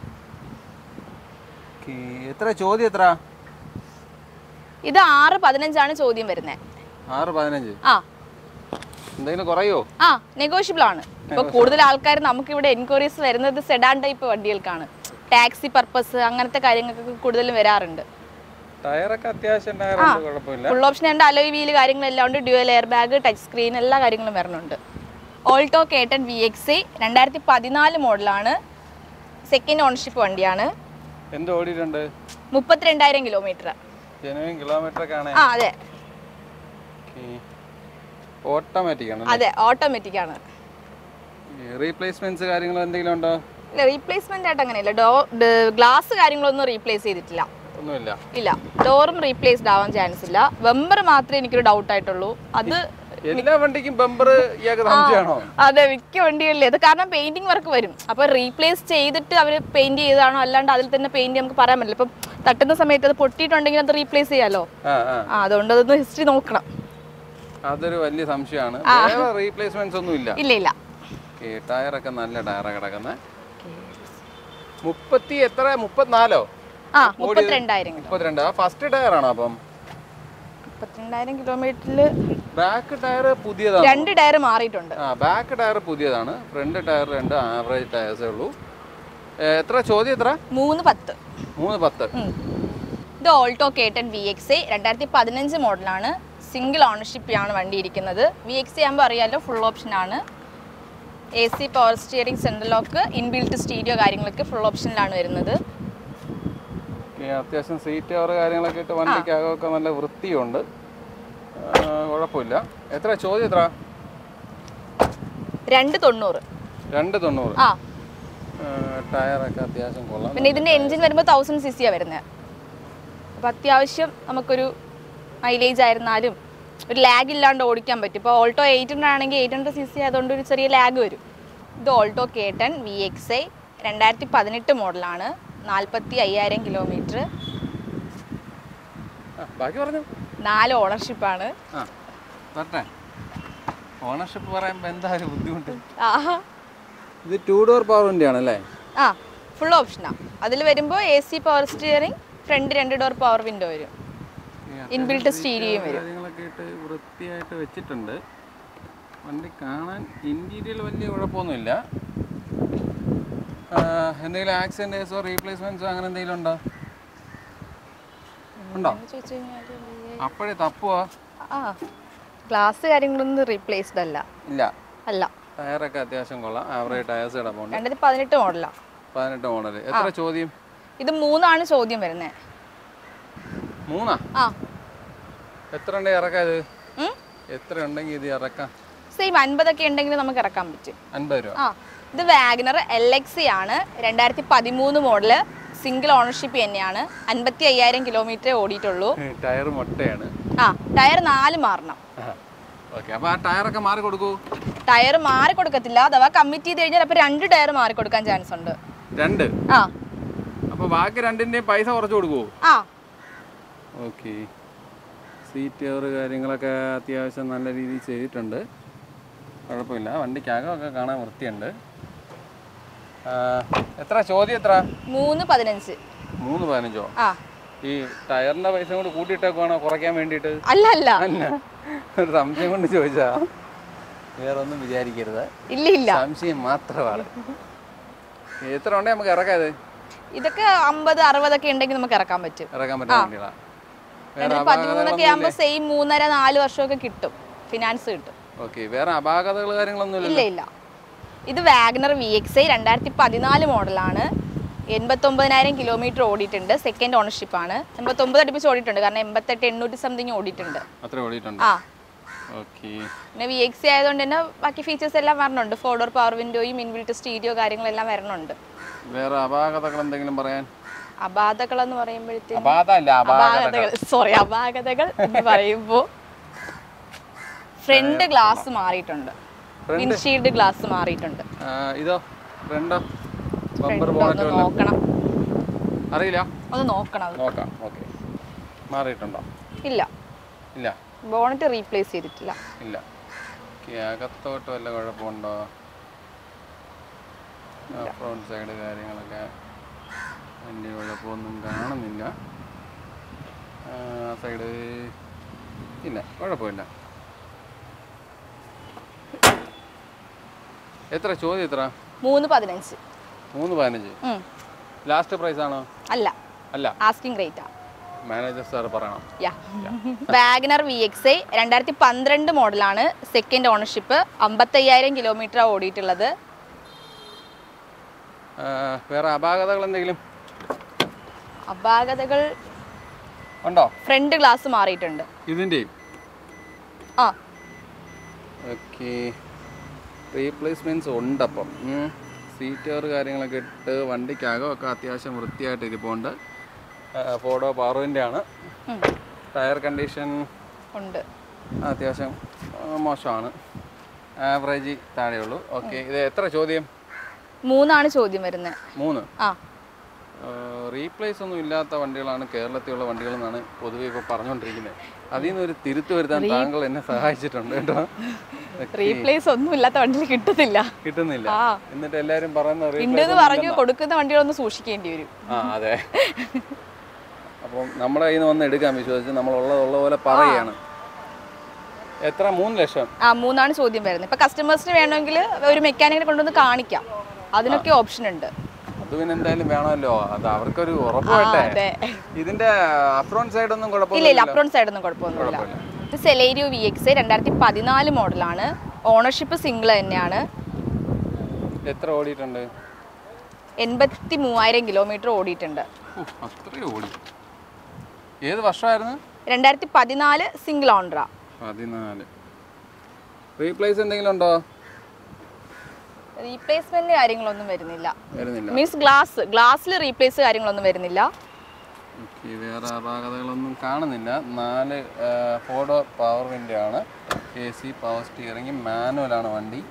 ഓക്കേ. എത്ര ചോദ്യം എത്ര ഇത് ആറ് പതിനഞ്ചാണ് ചോദ്യം വരുന്നത് ആറ് പതിനഞ്ച് ആ എന്തെങ്കിലും കുറയോ ആ നെഗോഷ്യബിൾ ആണ് ഇപ്പൊ കൂടുതൽ ആൾക്കാർ നമുക്ക് ഇവിടെ എൻക്വയറീസ് വരുന്നത് സെഡാൻ ടൈപ്പ് വണ്ടികൾക്കാണ് ടാക്സി പർപ്പസ് അങ്ങനത്തെ കാര്യങ്ങൾക്കൊക്കെ കൂടുതലും വരാറുണ്ട് ടയറൊക്കെ അത്യാവശ്യം ടയറുണ്ട് കുഴപ്പമില്ല ഫുൾ ഓപ്ഷൻ ഉണ്ട് അലോയ് വീല് കാര്യങ്ങളെല്ലാം ഉണ്ട് dual air bag touch screen എല്ലാ കാര്യങ്ങളും വരുന്നുണ്ട് ഓൾട്ടോ കേട്ടൺ വി എക്സ് രണ്ടായിരത്തി പതിനാല് മോഡലാണ് സെക്കൻഡ് ഓണർഷിപ്പ് വണ്ടിയാണ് എന്ത് ഓടിയിട്ടുണ്ട് മുപ്പത്തിരണ്ടായിരം കിലോമീറ്റർ ജനുവൻ കിലോമീറ്റർ ഒക്കെ ആണ് ആ അതെ ഓട്ടോമാറ്റിക് ആണ് അതെ ഓട്ടോമാറ്റിക് ആണ് റീപ്ലേസ്മെന്റ്സ് കാര്യങ്ങൾ എന്തെങ്കിലും ഉണ്ടോ ഇല്ല റീപ്ലേസ്മെന്റ് ആയിട്ട് അങ്ങനെയില്ല ഡോ ഗ്ലാസ് കാര്യങ്ങളൊന്നും റീപ്ലേസ് ചെയ്തിട്ടില്ല ഒന്നുമില്ല ഇല്ല ഡോറും റീപ്ലേസ്ഡ് ആവാൻ ചാൻസ് ഇല്ല വെമ്പർ മാത്രമേ എനിക്കൊരു ഡൗട്ട് ആയിട്ടുള്ളൂ അത് എല്ലാ വണ്ടിക്കും ബമ്പർ ഇയാൾക്ക് സംശയമാണോ അതെ മിക്ക വണ്ടികളിലും ഇത് കാരണം പെയിന്റിംഗ് വർക്ക് വരും അപ്പോൾ റീപ്ലേസ് ചെയ്തിട്ട് അവർ പെയിന്റ് ചെയ്തതാണോ അല്ലാണ്ട് അതിൽ തന്നെ പെയിന്റ് നമുക്ക് പറയാൻ പറ്റില്ല ഇപ്പം തട്ടുന്ന സമയത്ത് അത് പൊട്ടിയിട്ടുണ്ടെങ്കിൽ അത് റീപ്ലേസ് ചെയ്യാലോ ആ ആ ആ അതുകൊണ്ട് അതൊന്ന് ഹിസ്റ്ററി നോക്കണം അതൊരു വലിയ സംശയമാണ് വേറെ റീപ്ലേസ്മെന്റ്സ് ഒന്നും ഇല്ല ഇല്ല ഇല്ല ഓക്കെ ടയറൊക്കെ നല്ല ടയറാണ് കിടക്കുന്നത് മുപ്പത്തി എത്ര മുപ്പത്തിനാലോ ആ മുപ്പത്തിരണ്ടായിരം കിലോ മുപ്പത്തിരണ്ട് ആ ഫസ്റ്റ് ടയർ ആണോ അപ്പം മുപ്പത്തിരണ്ടായിരം കിലോമീറ്ററിൽ ബാക്ക് ടയർ പുതിയതാണ് രണ്ട് ടയർ മാറിയിട്ടുണ്ട് ആ ബാക്ക് ടയർ പുതിയതാണ് ഫ്രണ്ട് ടയർ രണ്ട് ആവറേജ് ടയേഴ്സേ ഉള്ളൂ ഏ, എത്ര ചോദ്യം എത്ര മൂന്ന് പത്ത് മൂന്ന് പത്ത് ഉം. ഇത് Alto K ten V X I രണ്ടായിരത്തി പതിനഞ്ച് മോഡലാണ് സിംഗിൾ ഓണർഷിപ്പിലാണ് വണ്ടി ഇരിക്കുന്നത് വി എക്സ് ഐ ആകുമ്പോൾ അറിയാമല്ലോ ഫുൾ ഓപ്ഷനാണ് A C power steering central lock inbuilt stereo കാര്യങ്ങളൊക്കെ ഫുൾ ഓപ്ഷനിലാണ് വരുന്നത് ഓക്കേ, അത്യാവശ്യം സീറ്റ് കവർ കാര്യങ്ങളൊക്കെ ഇട്ട് വണ്ടിക്കകമൊക്കെ നല്ല വൃത്തിയുണ്ട് ആ, കുഴപ്പമില്ല എത്ര ചോദ്യം എത്ര രണ്ട് തൊണ്ണൂറ് രണ്ട് തൊണ്ണൂറ് ആ ആ, ടയറൊക്കെ അത്യാവശ്യം കൊള്ളാം പിന്നെ ഇതിൻ്റെ എൻജിൻ വരുമ്പോൾ തൗസൻഡ് സി സിയാണ് വരുന്നത് അപ്പോൾ അത്യാവശ്യം നമുക്കൊരു മൈലേജ് ആയിരുന്നാലും ഒരു ലാഗ് ഇല്ലാണ്ട് ഓടിക്കാൻ പറ്റും ഇപ്പോൾ ഓൾട്ടോ എയ്റ്റ് ഹൺഡ്രഡ് ആണെങ്കിൽ എയ്റ്റ് ഹൺഡ്രഡ് സി സി ആയതുകൊണ്ട് ഒരു ചെറിയ ലാഗ് വരും ഇത് Alto K ten V X I രണ്ടായിരത്തി പതിനെട്ട് മോഡലാണ് നാൽപ്പത്തി അയ്യായിരം കിലോമീറ്റർ ആ, ബാക്കി പറഞ്ഞു നാല് ഓണർഷിപ്പാണ് ആ പറഞ്ഞേ ഓണർഷിപ്പ് പറയുമ്പോൾ എന്താ ഒരു ബുദ്ധിമുട്ട് ആഹാ ഇത് ടൂ ഡോർ പവർ വണ്ടിയാണ് അല്ലേ ആ ഫുൾ ഓപ്ഷനാണ് അതിൽ വരുമ്പോൾ A C power steering front രണ്ട് ഡോർ പവർ വിൻഡോ വരും ഇൻബിൽട്ട് സ്റ്റീരിയോയും വരും കാര്യങ്ങളൊക്കെ ഇട്ട് വൃത്തിയായിട്ട് വെച്ചിട്ടുണ്ട് വണ്ടി കാണാൻ ഇൻറ്റീരിയൽ വലിയ കുഴപ്പമൊന്നുമില്ല ആ, എന്തെങ്കിലും ആക്സിഡൻറ്റ് കേസോ റീപ്ലേസ്മെൻറ്റ്സോ അങ്ങനെ എന്തെങ്കിലും ഉണ്ടോ ഉണ്ടോ എന്ന് ചോദിച്ചു കഴിഞ്ഞാൽ അപ്പോഴേ തപ്പുവാ ആ ഗ്ലാസ് കാര്യങ്ങളൊന്നും റീപ്ലേസ്ഡ് അല്ല ഇല്ല അല്ല ടയറൊക്കെ അത്യാവശ്യം കൊള്ളാം ആവറേജ് ടയർസ് കിടപ്പുണ്ട് രണ്ടായിരത്തി പതിനെട്ട് മോഡലാണ് പതിനെട്ട് മോഡൽ എത്ര ചോദ്യം ഇത് മൂന്നാണ് ചോദ്യം വരുന്നത് മൂന്നാ ആ എത്ര ഉണ്ട് ഇറക്കാം ഇത് എത്ര ഉണ്ടെങ്കിൽ ഇത് ഇറക്കാം സെയിം അൻപതൊക്കെ ഉണ്ടെങ്കിൽ നമുക്ക് ഇറക്കാൻ പറ്റും അൻപത് രൂപ ആ ഇത് വാഗനർ എൽ എക്സ് സി ആണ് രണ്ടായിരത്തി പതിമൂന്ന് മോഡല് സിംഗിൾ ഓണർഷിപ്പ് തന്നെയാണ് അൻപത്തി അയ്യായിരം കിലോമീറ്ററേ ഓടിയിട്ടുള്ളൂ ടയർ മുട്ടയാണ് ആ ടയർ നാല് മാറണം ഓക്കെ അപ്പോൾ ആ ടയറൊക്കെ മാറി കൊടുക്കൂ ടയർ മാറി കൊടുക്കത്തില്ല അഥവാ കമ്മിറ്റ് ചെയ്ത് കഴിഞ്ഞാൽ അപ്പോൾ രണ്ട് ടയർ മാറി കൊടുക്കാൻ ചാൻസ് ഉണ്ട് രണ്ട് ആ അപ്പോൾ ബാക്കി രണ്ടിൻ്റെയും പൈസ കുറച്ച് കൊടുക്കുമോ ആ ഓക്കെ സീറ്റ് കവർ കാര്യങ്ങളൊക്കെ അത്യാവശ്യം നല്ല രീതിയിൽ ചെയ്തിട്ടുണ്ട് കുഴപ്പമില്ല വണ്ടിക്കകമൊക്കെ കാണാൻ വൃത്തിയുണ്ട് ആ, എത്ര ചോദ്യം എത്ര മൂന്ന് പതിനഞ്ച് മൂന്ന് പതിനഞ്ചോ ആ ഈ ടയറിൻ്റെ പൈസ കൂടി കൂട്ടിയിട്ടേക്കുവാണോ കുറയ്ക്കാൻ വേണ്ടിയിട്ട് അല്ല അല്ല അല്ല ഒരു സംശയം കൊണ്ട് ചോദിച്ചാ വേറെ ഒന്നും വിചാരിക്കരുത് ഇല്ല ഇല്ല സംശയം മാത്രമാണ് എത്ര ഉണ്ടേ നമുക്ക് ഇറക്കാം ഇത് ഇതൊക്കെ അമ്പത് അറുപതൊക്കെ ഉണ്ടെങ്കിൽ നമുക്ക് ഇറക്കാൻ പറ്റും ഇറക്കാൻ പറ്റുന്ന വണ്ടികളാ വേറെ രണ്ടായിരത്തി പതിമൂന്നൊക്കെ ആകുമ്പോൾ സെയിം മൂന്നര നാല് വർഷമൊക്കെ കിട്ടും ഫിനാൻസ് കിട്ടും ഓക്കെ വേറെ അപാകതകൾ കാര്യങ്ങളൊന്നും ഇല്ല ഇല്ല ഇത് വാഗ്നർ വി എക്സ് ഐ രണ്ടായിരത്തി പതിനാല് മോഡലാണ് എൺപത്തൊമ്പതിനായിരം കിലോമീറ്റർ ഓടിയിട്ടുണ്ട് സെക്കൻഡ് ഓണർഷിപ്പ് ആണ് എൺപത്തൊമ്പത് അടുപ്പിച്ച് ഓടിയിട്ടുണ്ട് കാരണം എൺപത്തെട്ട് എണ്ണൂറ്റി സംതിങ് ഓടിയിട്ടുണ്ട് അത്ര ഓടിയിട്ടുണ്ട് ആ ഓക്കെ പിന്നെ വി എക്സ് സി ആയതുകൊണ്ട് തന്നെ ബാക്കി ഫീച്ചേഴ്സ് എല്ലാം വരണുണ്ട് ഫോർ ഡോർ പവർ വിൻഡോയും ഇൻവിൽറ്റ് സ്റ്റീരിയോ കാര്യങ്ങളെല്ലാം വരണുണ്ട് വേറെ അപാകതകൾ എന്തെങ്കിലും പറയാൻ അപാധകൾ എന്ന് പറയുമ്പോഴത്തേക്കും അപാത അല്ല അപാകതകൾ സോറി അപാകതകൾ എന്ന് പറയുമ്പോൾ ഫ്രണ്ട് ഗ്ലാസ് മാറിയിട്ടുണ്ട് വിൻഷീൽഡ് ഗ്ലാസ് മാറിയിട്ടുണ്ട് ഇതോ ഫ്രണ്ടോ ബമ്പർ ഫ്രണ്ട് ബോണറ്റ് ഒന്ന് നോക്കണം അറിയില്ല ഒന്ന് നോക്കണം അത് നോക്കാം ഓക്കെ മാറിയിട്ടുണ്ടോ ഇല്ല ഇല്ല ബോണറ്റ് റീപ്ലേസ് ചെയ്തിട്ടില്ല ഇല്ല ഓക്കെ അകത്തോട്ട് വല്ല കുഴപ്പമുണ്ടോ ഫ്രണ്ട് സൈഡ് കാര്യങ്ങളൊക്കെ വലിയ കുഴപ്പമൊന്നും കാണുന്നില്ല ആ സൈഡ് ഇല്ല കുഴപ്പമില്ല എത്ര ചോദ്യം എത്ര മൂന്ന് പതിനഞ്ച് മൂന്ന് പതിനഞ്ച് ഉം. ലാസ്റ്റ് പ്രൈസ് ആണോ അല്ല അല്ല ആസ്കിംഗ് റേറ്റാ മാനേജർ സാർ പറയണം yeah Wagon R V X I രണ്ടായിരത്തി പന്ത്രണ്ട് മോഡലാണ് സെക്കൻഡ് ഓണർഷിപ്പ് അമ്പത്തയ്യായിരം കിലോമീറ്റർ ഓടിയിട്ടുള്ളത് ആ, വേറെ അപാകതകൾ എന്തെങ്കിലും അപാകതകൾ ഉണ്ടോ ഫ്രണ്ട് ഗ്ലാസ് മാറിയിട്ടുണ്ട് ഇതിൻ്റെയും ആ ഓക്കെ റീപ്ലേസ്മെൻറ്റ്സ് ഉണ്ടപ്പം സീറ്റർ കാര്യങ്ങളൊക്കെ ഇട്ട് വണ്ടിക്കകമൊക്കെ അത്യാവശ്യം വൃത്തിയായിട്ട് ഇരിപ്പുണ്ട് ഫോഡോ പവറിൻ്റെ ആണ് ഉം. ടയർ കണ്ടീഷൻ ഉണ്ട് അത്യാവശ്യം ആ, മോശമാണ് ആവറേജ് താഴെയുള്ളൂ ഓക്കെ ഇത് എത്ര ചോദ്യം മൂന്നാണ് ചോദ്യം വരുന്നത് മൂന്ന് ആ റീപ്ലേസ് ഒന്നും ഇല്ലാത്ത വണ്ടികളാണ് കേരളത്തിലുള്ള വണ്ടികൾ എന്നാണ് പൊതുവെ ഇപ്പോൾ പറഞ്ഞുകൊണ്ടിരിക്കുന്നത് അതിൽ നിന്ന് ഒരു തിരുത്ത് വരുത്താൻ താങ്കൾ എന്നെ സഹായിച്ചിട്ടുണ്ട് കേട്ടോ റീപ്ലേസ് ഒന്നും ഇല്ലാത്ത വണ്ടിയിൽ കിട്ടുന്നില്ല കിട്ടുന്നില്ല ആ എന്നിട്ട് എല്ലാവരും പറയുന്ന ഉണ്ട് replace എന്ന് പറഞ്ഞു കൊടുക്കുന്ന വണ്ടികളൊന്ന് സൂക്ഷിക്കേണ്ടി വരും ആ അതെ അപ്പം നമ്മുടെ കയ്യിൽ നിന്ന് വന്ന് എടുക്കാൻ വിശ്വസിച്ച് നമ്മൾ ഉള്ളത് ഉള്ള പോലെ പറയുകയാണ് എത്ര മൂന്ന് ലക്ഷം ആ മൂന്നാണ് ചോദ്യം വരുന്നത് ഇപ്പൊ കസ്റ്റമേഴ്സിന് വേണമെങ്കിൽ ഒരു മെക്കാനിക്കിനെ കൊണ്ടുവന്ന് കാണിക്കാം അതിനൊക്കെ ഓപ്ഷൻ ഉണ്ട് അത് പിന്നെ എന്തായാലും വേണമല്ലോ അത് അവർക്കൊരു ഉറപ്പ് ആ, വേണ്ടേ അതെ ഇതിന്റെ അപ്രോൺ സൈഡ് ഒന്നും ഇല്ല ഇല്ല കുഴപ്പമില്ല അപ്രോൺ സൈഡ് ഒന്നും കുഴപ്പമൊന്നുമില്ല കുഴപ്പമില്ല. ഇത് സെലേരിയോ വി എക്സ് രണ്ടായിരത്തി പതിനാല് മോഡലാണ് ഓണർഷിപ്പ് സിംഗിൾ തന്നെയാണ് എത്ര ഓടിയിട്ടുണ്ട് എൺപത്തി മൂവായിരം കിലോമീറ്റർ ഓടിയിട്ടുണ്ട് ഉഫ്, അത്രയും ഓടി ഏത് വർഷമായിരുന്നു രണ്ടായിരത്തി പതിനാല് സിംഗിൾ ഓണറാ പതിനാല് റീപ്ലേസ് എന്തെങ്കിലും ഉണ്ടോ റീപ്ലേസ്മെന്റ് കാര്യങ്ങളൊന്നും വരുന്നില്ല വരുന്നില്ല മീൻസ് ഗ്ലാസ് ഗ്ലാസ്സിൽ റീപ്ലേസ് കാര്യങ്ങളൊന്നും വരുന്നില്ല ഓക്കെ വേറെ അപാകതകളൊന്നും കാണുന്നില്ല നാല് ഫോർ ഡോർ പവർ വിൻഡോ ആണ് എ സി പവർ സ്റ്റിയറിംഗ് മാനുവലാണ് വണ്ടി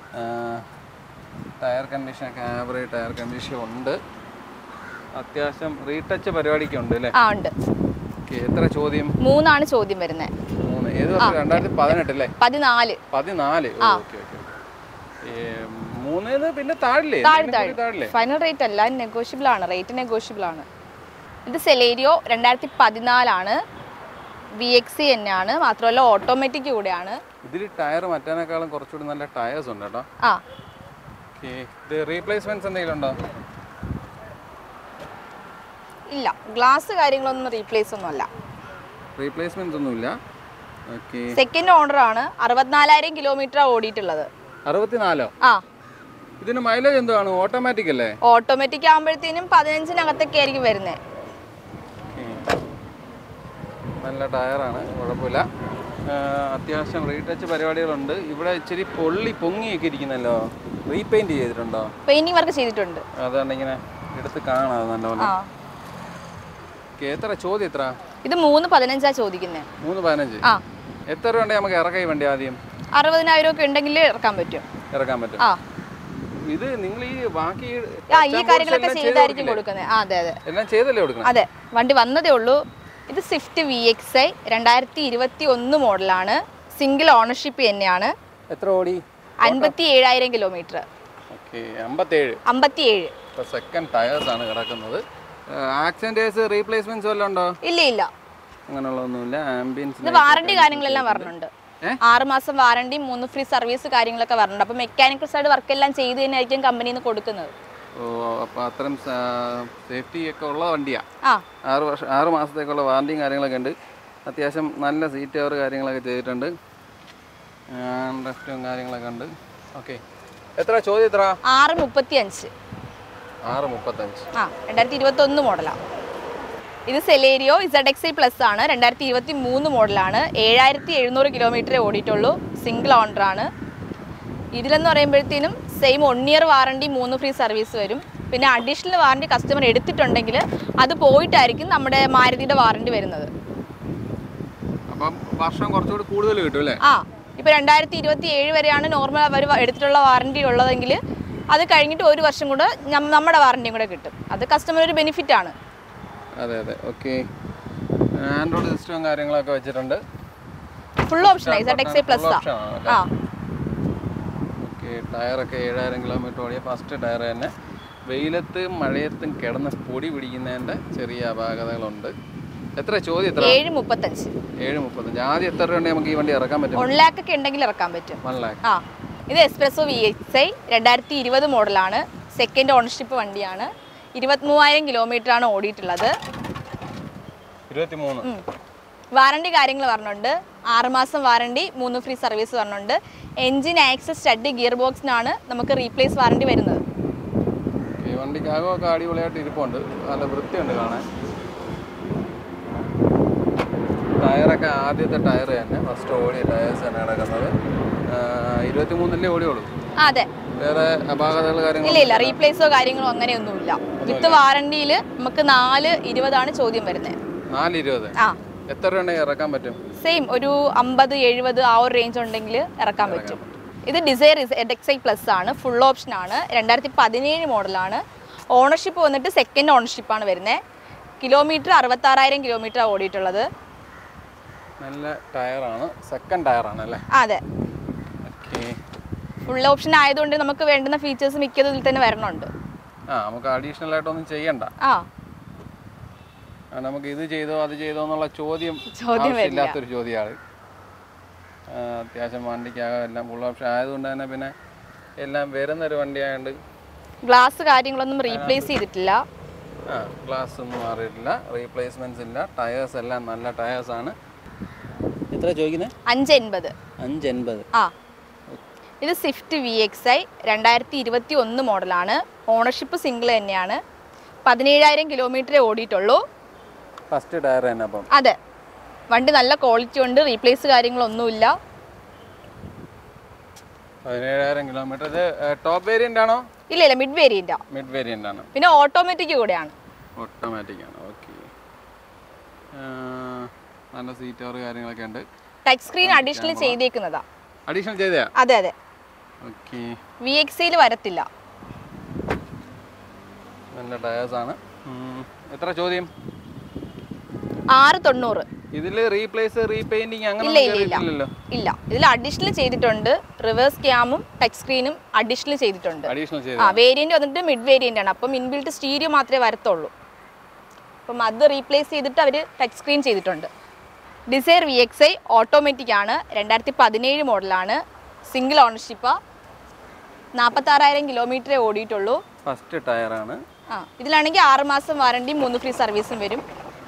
ടയർ കണ്ടീഷനൊക്കെ ആവറേജ് ടയർ കണ്ടീഷൻ ഉണ്ട് അത്യാവശ്യം റീടച്ച് പരിപാടിക്ക് ഉണ്ട് അല്ലേ ആ ഉണ്ട് ഓക്കെ എത്ര ചോദ്യം മൂന്നാണ് ചോദ്യം വരുന്നത് മൂന്ന് ഏത് വർഷം രണ്ടായിരത്തി പതിനെട്ട് അല്ലേ പതിനാല് പതിനാല് ഓക്കെ ഓക്കെ മൂന്നേത് പിന്നെ താഴില്ലേ താഴെ എന്തെങ്കിലും കൂടി താഴില്ലേ ഫൈനൽ റേറ്റ് അല്ല നെഗോഷ്യബിൾ ആണ് റേറ്റ് നെഗോഷ്യബിൾ ആണ് ഇത് സെലേരിയോ രണ്ടായിരത്തി പതിനാലാണ് വി എക്സ് സി തന്നെയാണ് മാത്രമല്ല ഓട്ടോമാറ്റിക് കൂടെയാണ് ഇതിൽ ടയർ മറ്റേനേക്കാളും കുറച്ചുകൂടി നല്ല ടയേഴ്സ് ഉണ്ട് കേട്ടോ ആ ഓക്കെ ഇത് റീപ്ലേസ്മെന്റ്സ് എന്തെങ്കിലും ഉണ്ടോ ഇല്ല ഗ്ലാസ് കാര്യങ്ങളൊന്നും റീപ്ലേസ് ഒന്നും അല്ല റീപ്ലേസ്മെന്റ്സ് ഒന്നുമില്ല ഓക്കെ സെക്കൻഡ് ഓണർ ആണ് അറുപത്തിനാലായിരം കിലോമീറ്റർ ഓടിയിട്ടുള്ളത് അറുപത്തിനാലോ ആ ഇതിന് മൈലേജ് എന്തുവാണ് ഓട്ടോമാറ്റിക് അല്ലേ ഓട്ടോമാറ്റിക് ആകുമ്പോഴത്തേനും പതിനഞ്ചിനകത്തൊക്കെ ആയിരിക്കും വരുന്നത് Okay. നല്ല ടയറാണ് കുഴപ്പമില്ല ആ, അത്യാവശ്യം റീടച്ച് പരിപാടികളുണ്ട് ഇവിടെ ഇച്ചിരി പൊള്ളി പൊങ്ങിയൊക്കെ ഇരിക്കുന്നല്ലോ റീപെയിന്റ് ചെയ്തിട്ടുണ്ടോ പെയിന്റിംഗ് വർക്ക് ചെയ്തിട്ടുണ്ട് അതുകൊണ്ട് ഇങ്ങനെ എടുത്ത് കാണാം അത് നല്ലപോലെ ആ Okay, എത്ര ചോദ്യം എത്ര ഇത് മൂന്ന് പതിനഞ്ചാ ചോദിക്കുന്നത് മൂന്ന് പതിനഞ്ച് ആ എത്ര രൂപ ഉണ്ടെങ്കിൽ നമുക്ക് ഇറക്കാം ഈ വണ്ടി ആദ്യം അറുപതിനായിരം ഒക്കെ ഉണ്ടെങ്കിൽ ഇറക്കാൻ പറ്റും ഇറക്കാൻ പറ്റും ആ ഇത് നിങ്ങൾ ഈ ബാക്കി ആ ഈ കാര്യങ്ങളൊക്കെ ചെയ്തായിരിക്കും കൊടുക്കുന്നത് ആ അതെ അതെ എല്ലാം ചെയ്തല്ലേ കൊടുക്കണം അതെ വണ്ടി വന്നതേ ഉള്ളൂ ഇത് സ്വിഫ്റ്റ് വി എക്സ് ഐ രണ്ടായിരത്തി ഇരുപത്തി ഒന്ന് മോഡലാണ് സിംഗിൾ ഓണർഷിപ്പ് തന്നെയാണ് എത്ര ഓടി അൻപത്തി ഏഴായിരം കിലോമീറ്റർ ഓക്കെ അമ്പത്തേഴ് അമ്പത്തി ഏഴ് ഇപ്പോൾ സെക്കൻഡ് ടയേഴ്സ് ആണ് കിടക്കുന്നത് ആക്സിഡൻറ്റേഴ്സ് റീപ്ലേസ്മെന്റ്സ് വല്ലതും ഉണ്ടോ ഇല്ല ഇല്ല അങ്ങനെയുള്ളതൊന്നുമില്ല ഇത് ആംബിയൻസ് വാറണ്ടി കാര്യങ്ങളെല്ലാം പറഞ്ഞിട്ടുണ്ട് ഏ? ആറ് മാസം വാറണ്ടി മൂന്ന് ഫ്രീ സർവീസ് കാര്യങ്ങളൊക്കെ പറഞ്ഞിട്ടുണ്ട് അപ്പോൾ മെക്കാനിക്കൽ സൈഡ് വർക്ക് എല്ലാം ചെയ്ത് തന്നെയായിരിക്കും കമ്പനിയിൽ നിന്ന് കൊടുക്കുന്നത് ഓ അപ്പോൾ അത്രയും സേഫ്റ്റി ഒക്കെ ഉള്ള വണ്ടിയാണ് ആ ആറ് വർഷം ആറ് മാസത്തേക്കുള്ള വാറണ്ടിയും കാര്യങ്ങളൊക്കെ ഉണ്ട് അത്യാവശ്യം നല്ല സീറ്റ് കവർ കാര്യങ്ങളൊക്കെ ചെയ്തിട്ടുണ്ട് റെസ്റ്റും കാര്യങ്ങളൊക്കെ ഉണ്ട് ഓക്കെ എത്ര ചോദ്യം എത്ര ആറ് മുപ്പത്തി അഞ്ച് ആറ് മുപ്പത്തഞ്ച് ആ രണ്ടായിരത്തി ഇരുപത്തി ഒന്ന് മോഡലാണ് ഇത് Celerio Z X I plus ആണ് രണ്ടായിരത്തി ഇരുപത്തി മൂന്ന് മോഡലാണ് ഏഴായിരത്തി എഴുന്നൂറ് കിലോമീറ്ററേ ഓടിയിട്ടുള്ളൂ സിംഗിൾ ഓണറാണ് ഇതിലെന്ന് പറയുമ്പോഴത്തേനും സെയിം വൺ ഇയർ വാറണ്ടി മൂന്ന് ഫ്രീ സർവീസ് വരും പിന്നെ അഡീഷണൽ വാറണ്ടി കസ്റ്റമർ എടുത്തിട്ടുണ്ടെങ്കിൽ അത് പോയിട്ടായിരിക്കും നമ്മുടെ മാരുതിയുടെ വാറണ്ടി വരുന്നത് അപ്പം വർഷം കുറച്ചുകൂടി കൂടുതൽ കിട്ടും അല്ലേ ആ ഇപ്പോൾ രണ്ടായിരത്തി ഇരുപത്തി ഏഴ് വരെയാണ് നോർമൽ അവർ എടുത്തിട്ടുള്ള വാറണ്ടി ഉള്ളതെങ്കിൽ അത് കഴിഞ്ഞിട്ട് ഒരു വർഷം കൂടെ ഞം- നമ്മുടെ വാറണ്ടിയും കൂടെ കിട്ടും അത് കസ്റ്റമർ ഒരു ബെനിഫിറ്റ് ആണ് അതെ അതെ ഓക്കെ ആൻഡ്രോയിഡ് സിസ്റ്റവും കാര്യങ്ങളൊക്കെ വെച്ചിട്ടുണ്ട് full option Z X I plus ആ ഓപ്ഷൻ ആ ഓക്കെ ടയറൊക്കെ ഏഴായിരം കിലോമീറ്റർ ഓടിയ ഫസ്റ്റ് ടയർ തന്നെ വെയിലത്തും മഴയത്തും കിടന്ന് പൊടി പിടിക്കുന്നതിൻ്റെ ചെറിയ അപാകതകളുണ്ട് എത്ര ചോദ്യം എത്ര ഏഴ് മുപ്പത്തഞ്ച് ഏഴ് മുപ്പത്തഞ്ച് ആദ്യം എത്ര രൂപ നമുക്ക് ഈ വണ്ടി ഇറക്കാൻ പറ്റും വൺ ലാക്ക് ഒക്കെ ഉണ്ടെങ്കിൽ ഇറക്കാൻ പറ്റും വൺ ലാക്ക് ആ ഇത് എക്സ്പ്രസോ വി എക്സ് ഐ രണ്ടായിരത്തി ഇരുപത് മോഡലാണ് സെക്കൻഡ് ഓണർഷിപ്പ് വണ്ടിയാണ് ഇരുപത്തിമൂവായിരം കിലോമീറ്റർ ആണ് ഓടിയിട്ടുള്ളത് ഇരുപത്തി മൂന്ന് ഉം. വാറണ്ടി കാര്യങ്ങൾ പറഞ്ഞുണ്ട് ആറുമാസം വാറണ്ടി മൂന്ന് ഫ്രീ സർവീസ് പറഞ്ഞുണ്ട് എൻജിൻ ആക്സസ് സ്റ്റഡ് ഗിയർ ബോക്സിനാണ് നമുക്ക് റീപ്ലേസ് വാറണ്ടി വരുന്നത് ഈ വണ്ടിക്ക് അകമൊക്കെ അടിപൊളിയായിട്ട് ഇരിപ്പുണ്ട് നല്ല വൃത്തിയുണ്ട് കാണാൻ ടയറൊക്കെ ആദ്യത്തെ ടയർ തന്നെ ഫസ്റ്റ് ഓടിയ ടയേഴ്സ് തന്നെ കിടക്കുന്നത് ഇരുപത്തി മൂന്നിലേ ഓടിയോളൂ ആ അതെ വേറെ അപാകതകൾ കാര്യങ്ങൾ ഇല്ല ഇല്ല റീപ്ലേസോ കാര്യങ്ങളോ അങ്ങനെയൊന്നുമില്ല വിത്ത് വാറണ്ടിയിൽ നമുക്ക് നാല് ഇരുപതാണ് ചോദ്യം വരുന്നത് നാല് ഇരുപത് ആ എത്ര രൂപ ഉണ്ടെങ്കിൽ ഇറക്കാൻ പറ്റും സെയിം ഒരു അമ്പത് എഴുപത് ആ ഒരു റേഞ്ച് ഉണ്ടെങ്കിൽ ഇറക്കാൻ പറ്റും ഇത് ഡിസൈർ എക്സ് ഐ പ്ലസ് ആണ് ഫുൾ ഓപ്ഷൻ ആണ് രണ്ടായിരത്തി പതിനേഴ് മോഡലാണ് ഓണർഷിപ്പ് വന്നിട്ട് സെക്കൻഡ് ഓണർഷിപ്പാണ് വരുന്നത് കിലോമീറ്റർ അറുപത്താറായിരം കിലോമീറ്റർ ഓടിയിട്ടുള്ളത് നല്ല ടയറാണ് സെക്കൻഡ് ടയറാണ് അല്ലേ ആ, അതെ ഓക്കെ ഫുൾ ഓപ്ഷൻ ആയതുകൊണ്ട് നമുക്ക് വേണ്ടുന്ന ഫീച്ചേഴ്സ് മിക്കതും ഇതിൽ തന്നെ വരണുണ്ട് ആ നമുക്ക് അഡീഷണൽ ആയിട്ടൊന്നും ചെയ്യണ്ട ആ ആ, നമുക്ക് ഇത് ചെയ്തോ അത് ചെയ്തോ എന്നുള്ള ചോദ്യം ചോദ്യം വരില്ല. ആവശ്യമില്ലാത്തൊരു ചോദ്യമാണ് ആ, അത്യാവശ്യം വണ്ടിക്കാകെ എല്ലാം ഫുൾ ഓപ്ഷൻ ആയതുകൊണ്ട് തന്നെ പിന്നെ എല്ലാം വരുന്നൊരു വണ്ടി ആയതുകൊണ്ട് ഗ്ലാസ് കാര്യങ്ങളൊന്നും റീപ്ലേസ് ചെയ്തിട്ടില്ല ആ ഗ്ലാസ് ഒന്നും മാറിയിട്ടില്ല റീപ്ലേസ്മെന്റ്സ് ഇല്ല ടയേഴ്സ് എല്ലാം നല്ല ടയേഴ്സ് ആണ് എത്ര ചോദിക്കുന്നത് അഞ്ച് എൺപത് അഞ്ച് എൺപത് ആ ഇത് സ്വിഫ്റ്റ് വി എക്സ് ഐ രണ്ടായിരത്തി ഇരുപത്തി ഒന്ന് മോഡലാണ് ഓണർഷിപ്പ് സിംഗിൾ തന്നെയാണ് പതിനേഴായിരം കിലോമീറ്ററേ ഓടിയിട്ടുള്ളൂ ഫസ്റ്റ് ടയർ തന്നെ അപ്പം അതെ വണ്ടി നല്ല ക്വാളിറ്റി ഉണ്ട് റീപ്ലേസ് കാര്യങ്ങളൊന്നുമില്ല പതിനേഴായിരം കിലോമീറ്റർ ഇത് ടോപ്പ് വേരിയൻ്റ് ആണോ ഇല്ല ഇല്ല മിഡ് വേരിയൻ്റാ മിഡ് വേരിയൻ്റ് ആണ് പിന്നെ ഓട്ടോമാറ്റിക് കൂടെയാണ് ഓട്ടോമാറ്റിക് ആണ് ഓക്കെ നല്ല സീറ്റ് കവർ കാര്യങ്ങളൊക്കെ ഉണ്ട് ടച്ച് സ്ക്രീൻ അഡീഷണൽ ചെയ്തേക്കുന്നതാ അഡീഷണൽ ചെയ്തയാ അതെ അതെ ഓക്കെ വി എക്സ് ഐയിൽ വരത്തില്ല നല്ല ടയേഴ്സ് ആണ് ഉം. എത്ര ചോദ്യം ആറ് തൊണ്ണൂറ് ഇതിൽ റീപ്ലേസ് റീപെയിന്റിങ് അങ്ങനെ ഇല്ല, ഇല്ല, ഇല്ല. ഇല്ലല്ലോ ഇല്ല ഇതിൽ അഡീഷണൽ ചെയ്തിട്ടുണ്ട് റിവേഴ്സ് ക്യാമും ടച്ച് സ്ക്രീനും അഡീഷണൽ ചെയ്തിട്ടുണ്ട് അഡീഷണൽ ചെയ്ത ആ വേരിയന്റ് വന്നിട്ട് മിഡ് വേരിയന്റ് ആണ് അപ്പം ഇൻബിൽട്ട് സ്റ്റീരിയോ മാത്രമേ വരത്തുള്ളൂ അപ്പം അത് റീപ്ലേസ് ചെയ്തിട്ട് അവർ ടച്ച് സ്ക്രീൻ ചെയ്തിട്ടുണ്ട് Dzire V X I automatic ആണ് രണ്ടായിരത്തി പതിനേഴ് മോഡലാണ് സിംഗിൾ ഓണർഷിപ്പ് നാൽപ്പത്താറായിരം കിലോമീറ്ററേ ഓടിയിട്ടുള്ളൂ ഫസ്റ്റ് ടയറാണ് ആ ഇതിലാണെങ്കിൽ ആറ് മാസം വാറണ്ടി മൂന്ന് ഫ്രീ സർവീസും വരും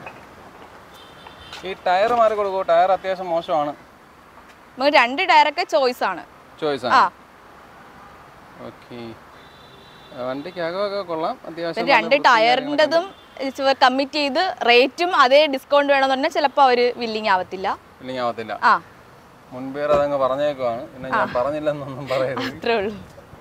ഈ ടയർ മാറി കൊടുക്കുമോ ടയർ അത്യാവശ്യം മോശമാണ് നമുക്ക് രണ്ട് ടയറൊക്കെ ചോയ്സ് ആണ് ചോയ്സ് ആ ആണ് ഓക്കെ വണ്ടിക്ക് അകമൊക്കെ കൊള്ളാം അത്യാവശ്യം പിന്നെ രണ്ട് ടയറിൻ്റെതും കമ്മിറ്റ് ചെയ്ത് റേറ്റും അതേ ഡിസ്കൗണ്ട് വേണമെന്ന് പറഞ്ഞാൽ ചിലപ്പോൾ അവർ വില്ലിങ് ആവത്തില്ല ഇല്ലെങ്കിൽ ആവത്തില്ല ആ മുൻപേർ അതങ്ങ് പറഞ്ഞേക്കുവാണ് പിന്നെ ഞാൻ പറഞ്ഞില്ലെന്നൊന്നും പറയരുത് അത്രേ ഉള്ളൂ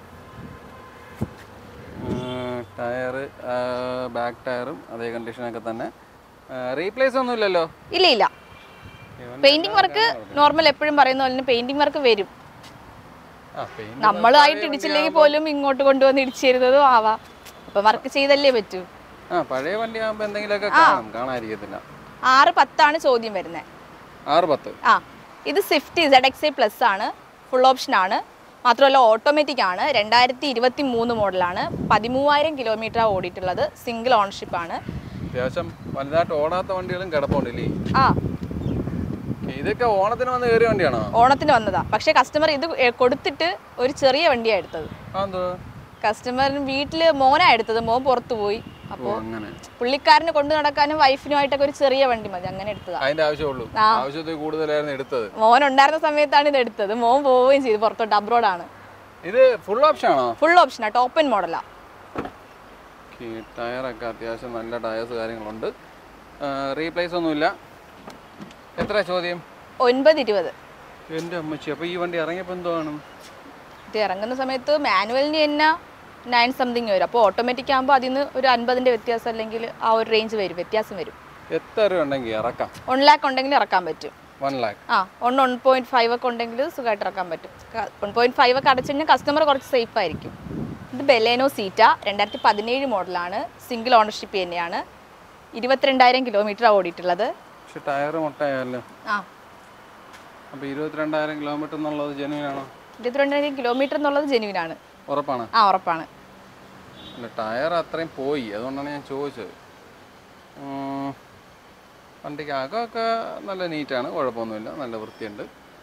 ടയർ ബാക്ക് ടയറും അതേ കണ്ടീഷനൊക്കെ തന്നെ റീപ്ലേസ് ഒന്നും ഇല്ലല്ലോ ഇല്ല ഇല്ല പെയിന്റിംഗ് വർക്ക് നോർമൽ എപ്പോഴും പറയുന്ന പോലെ തന്നെ പെയിന്റിംഗ് വർക്ക് വരും ആ പെയിന്റ് നമ്മളായിട്ട് ഇടിച്ചില്ലെങ്കിൽ പോലും ഇങ്ങോട്ട് കൊണ്ടുവന്ന് ഇടിച്ചു തരുന്നതും ആവാം അപ്പൊ വർക്ക് ചെയ്തല്ലേ പറ്റൂ ആ പഴയ വണ്ടി ആകുമ്പോൾ എന്തെങ്കിലുമൊക്കെ കാണും കാണാതിരിക്കത്തില്ല ആറ് പത്താണ് ചോദ്യം വരുന്നത് ആറ് പത്ത് ആ ഇത് Swift Z X I plus ആണ് ഫുൾ ഓപ്ഷൻ ആണ് മാത്രമല്ല ഓട്ടോമാറ്റിക് ആണ് രണ്ടായിരത്തി ഇരുപത്തി മൂന്ന് മോഡലാണ് പതിമൂവായിരം കിലോമീറ്റർ ഓടിയിട്ടുള്ളത് സിംഗിൾ ഓണർഷിപ്പ് ആണ് അത്യാവശ്യം വലുതായിട്ട് ഓടാത്ത വണ്ടികളും കിടപ്പുണ്ടല്ലേ ആ ഇതൊക്കെ ഓണത്തിന് വന്ന് കയറിയ വണ്ടിയാണോ ഓണത്തിന് വന്നതാ പക്ഷേ കസ്റ്റമർ ഇത് എ- കൊടുത്തിട്ട് ഒരു ചെറിയ വണ്ടിയാണ് എടുത്തത് ആ എന്തോ കസ്റ്റമറിന് വീട്ടിൽ മോനാ എടുത്തത് മോൻ പുറത്തു പോയി ഓ അപ്പോൾ അങ്ങനെ പുള്ളിക്കാരന് കൊണ്ടു നടക്കാനും വൈഫിനുമായിട്ടൊക്കെ ഒരു ചെറിയ വണ്ടി മതി അങ്ങനെ എടുത്തതാ അതിന്റെ ആവശ്യമുള്ളൂ ആ. ആവശ്യത്തിൽ കൂടുതലായിരുന്നു എടുത്തത് മോൻ ഉണ്ടായിരുന്ന സമയത്താണ് ഇത് എടുത്തത് മോൻ പോവുകയും ചെയ്തു പുറത്തോട്ട് അബ്രോഡാണ് ഇത് ഫുൾ ഓപ്ഷൻ ആണോ ഫുൾ ഓപ്ഷനാ ടോപ്പ് ആൻഡ് മോഡലാ ടയറൊക്കെ അത്യാവശ്യം നല്ല ടയേഴ്സ് കാര്യങ്ങളുണ്ട് റീപ്ലേസ് ഒന്നുമില്ല എത്ര ചോദ്യം ഒൻപത് ഇരുപത് എൻ്റെ അമ്മച്ചി അപ്പോൾ ഈ വണ്ടി ഇറങ്ങിയപ്പോൾ എന്തോ ആണ് ഇത് ഇറങ്ങുന്ന സമയത്ത് മാനുവലിന് തന്നെ നയൻ സംതിങ് വരും അപ്പോൾ ഓട്ടോമാറ്റിക് ആകുമ്പോൾ അതിൽ നിന്ന് ഒരു അൻപതിൻ്റെ വ്യത്യാസം അല്ലെങ്കിൽ ആ ഒരു റേഞ്ച് വരും വ്യത്യാസം വരും എത്ര രൂപ ഉണ്ടെങ്കിൽ ഇറക്കാം വൺ ലാക്ക് ഉണ്ടെങ്കിൽ ഇറക്കാൻ പറ്റും വൺ ലാക്ക് ആ വൺ വൺ പോയിന്റ് ഫൈവ് ഒക്കെ ഉണ്ടെങ്കിൽ സുഖമായിട്ട് ഇറക്കാൻ പറ്റും വൺ പോയിന്റ് ഫൈവ് ഒക്കെ അടച്ചു കഴിഞ്ഞാൽ കസ്റ്റമർ കുറച്ച് സേഫ് ആയിരിക്കും ഇത് ബെലേനോ സീറ്റ രണ്ടായിരത്തി പതിനേഴ് മോഡലാണ് സിംഗിൾ ഓണർഷിപ്പ് തന്നെയാണ് ഇരുപത്തിരണ്ടായിരം കിലോമീറ്റർ ഓടിയിട്ടുള്ളത് പക്ഷെ ടയർ മുട്ടയല്ലോ ആ അപ്പോൾ ഇരുപത്തിരണ്ടായിരം കിലോമീറ്റർ എന്നുള്ളത് ജെനുവിനാണോ ഇരുപത്തിരണ്ടായിരം കിലോമീറ്റർ എന്നുള്ളത് ജെനുവിൻ ആണ് ഉറപ്പാണ് ആ ഉറപ്പാണ് അല്ല ടയർ അത്രയും പോയി അതുകൊണ്ടാണ് ഞാൻ ചോദിച്ചത് ഉം, വണ്ടിക്ക് അകമൊക്കെ നല്ല നീറ്റാണ് കുഴപ്പമൊന്നുമില്ല നല്ല വൃത്തിയുണ്ട്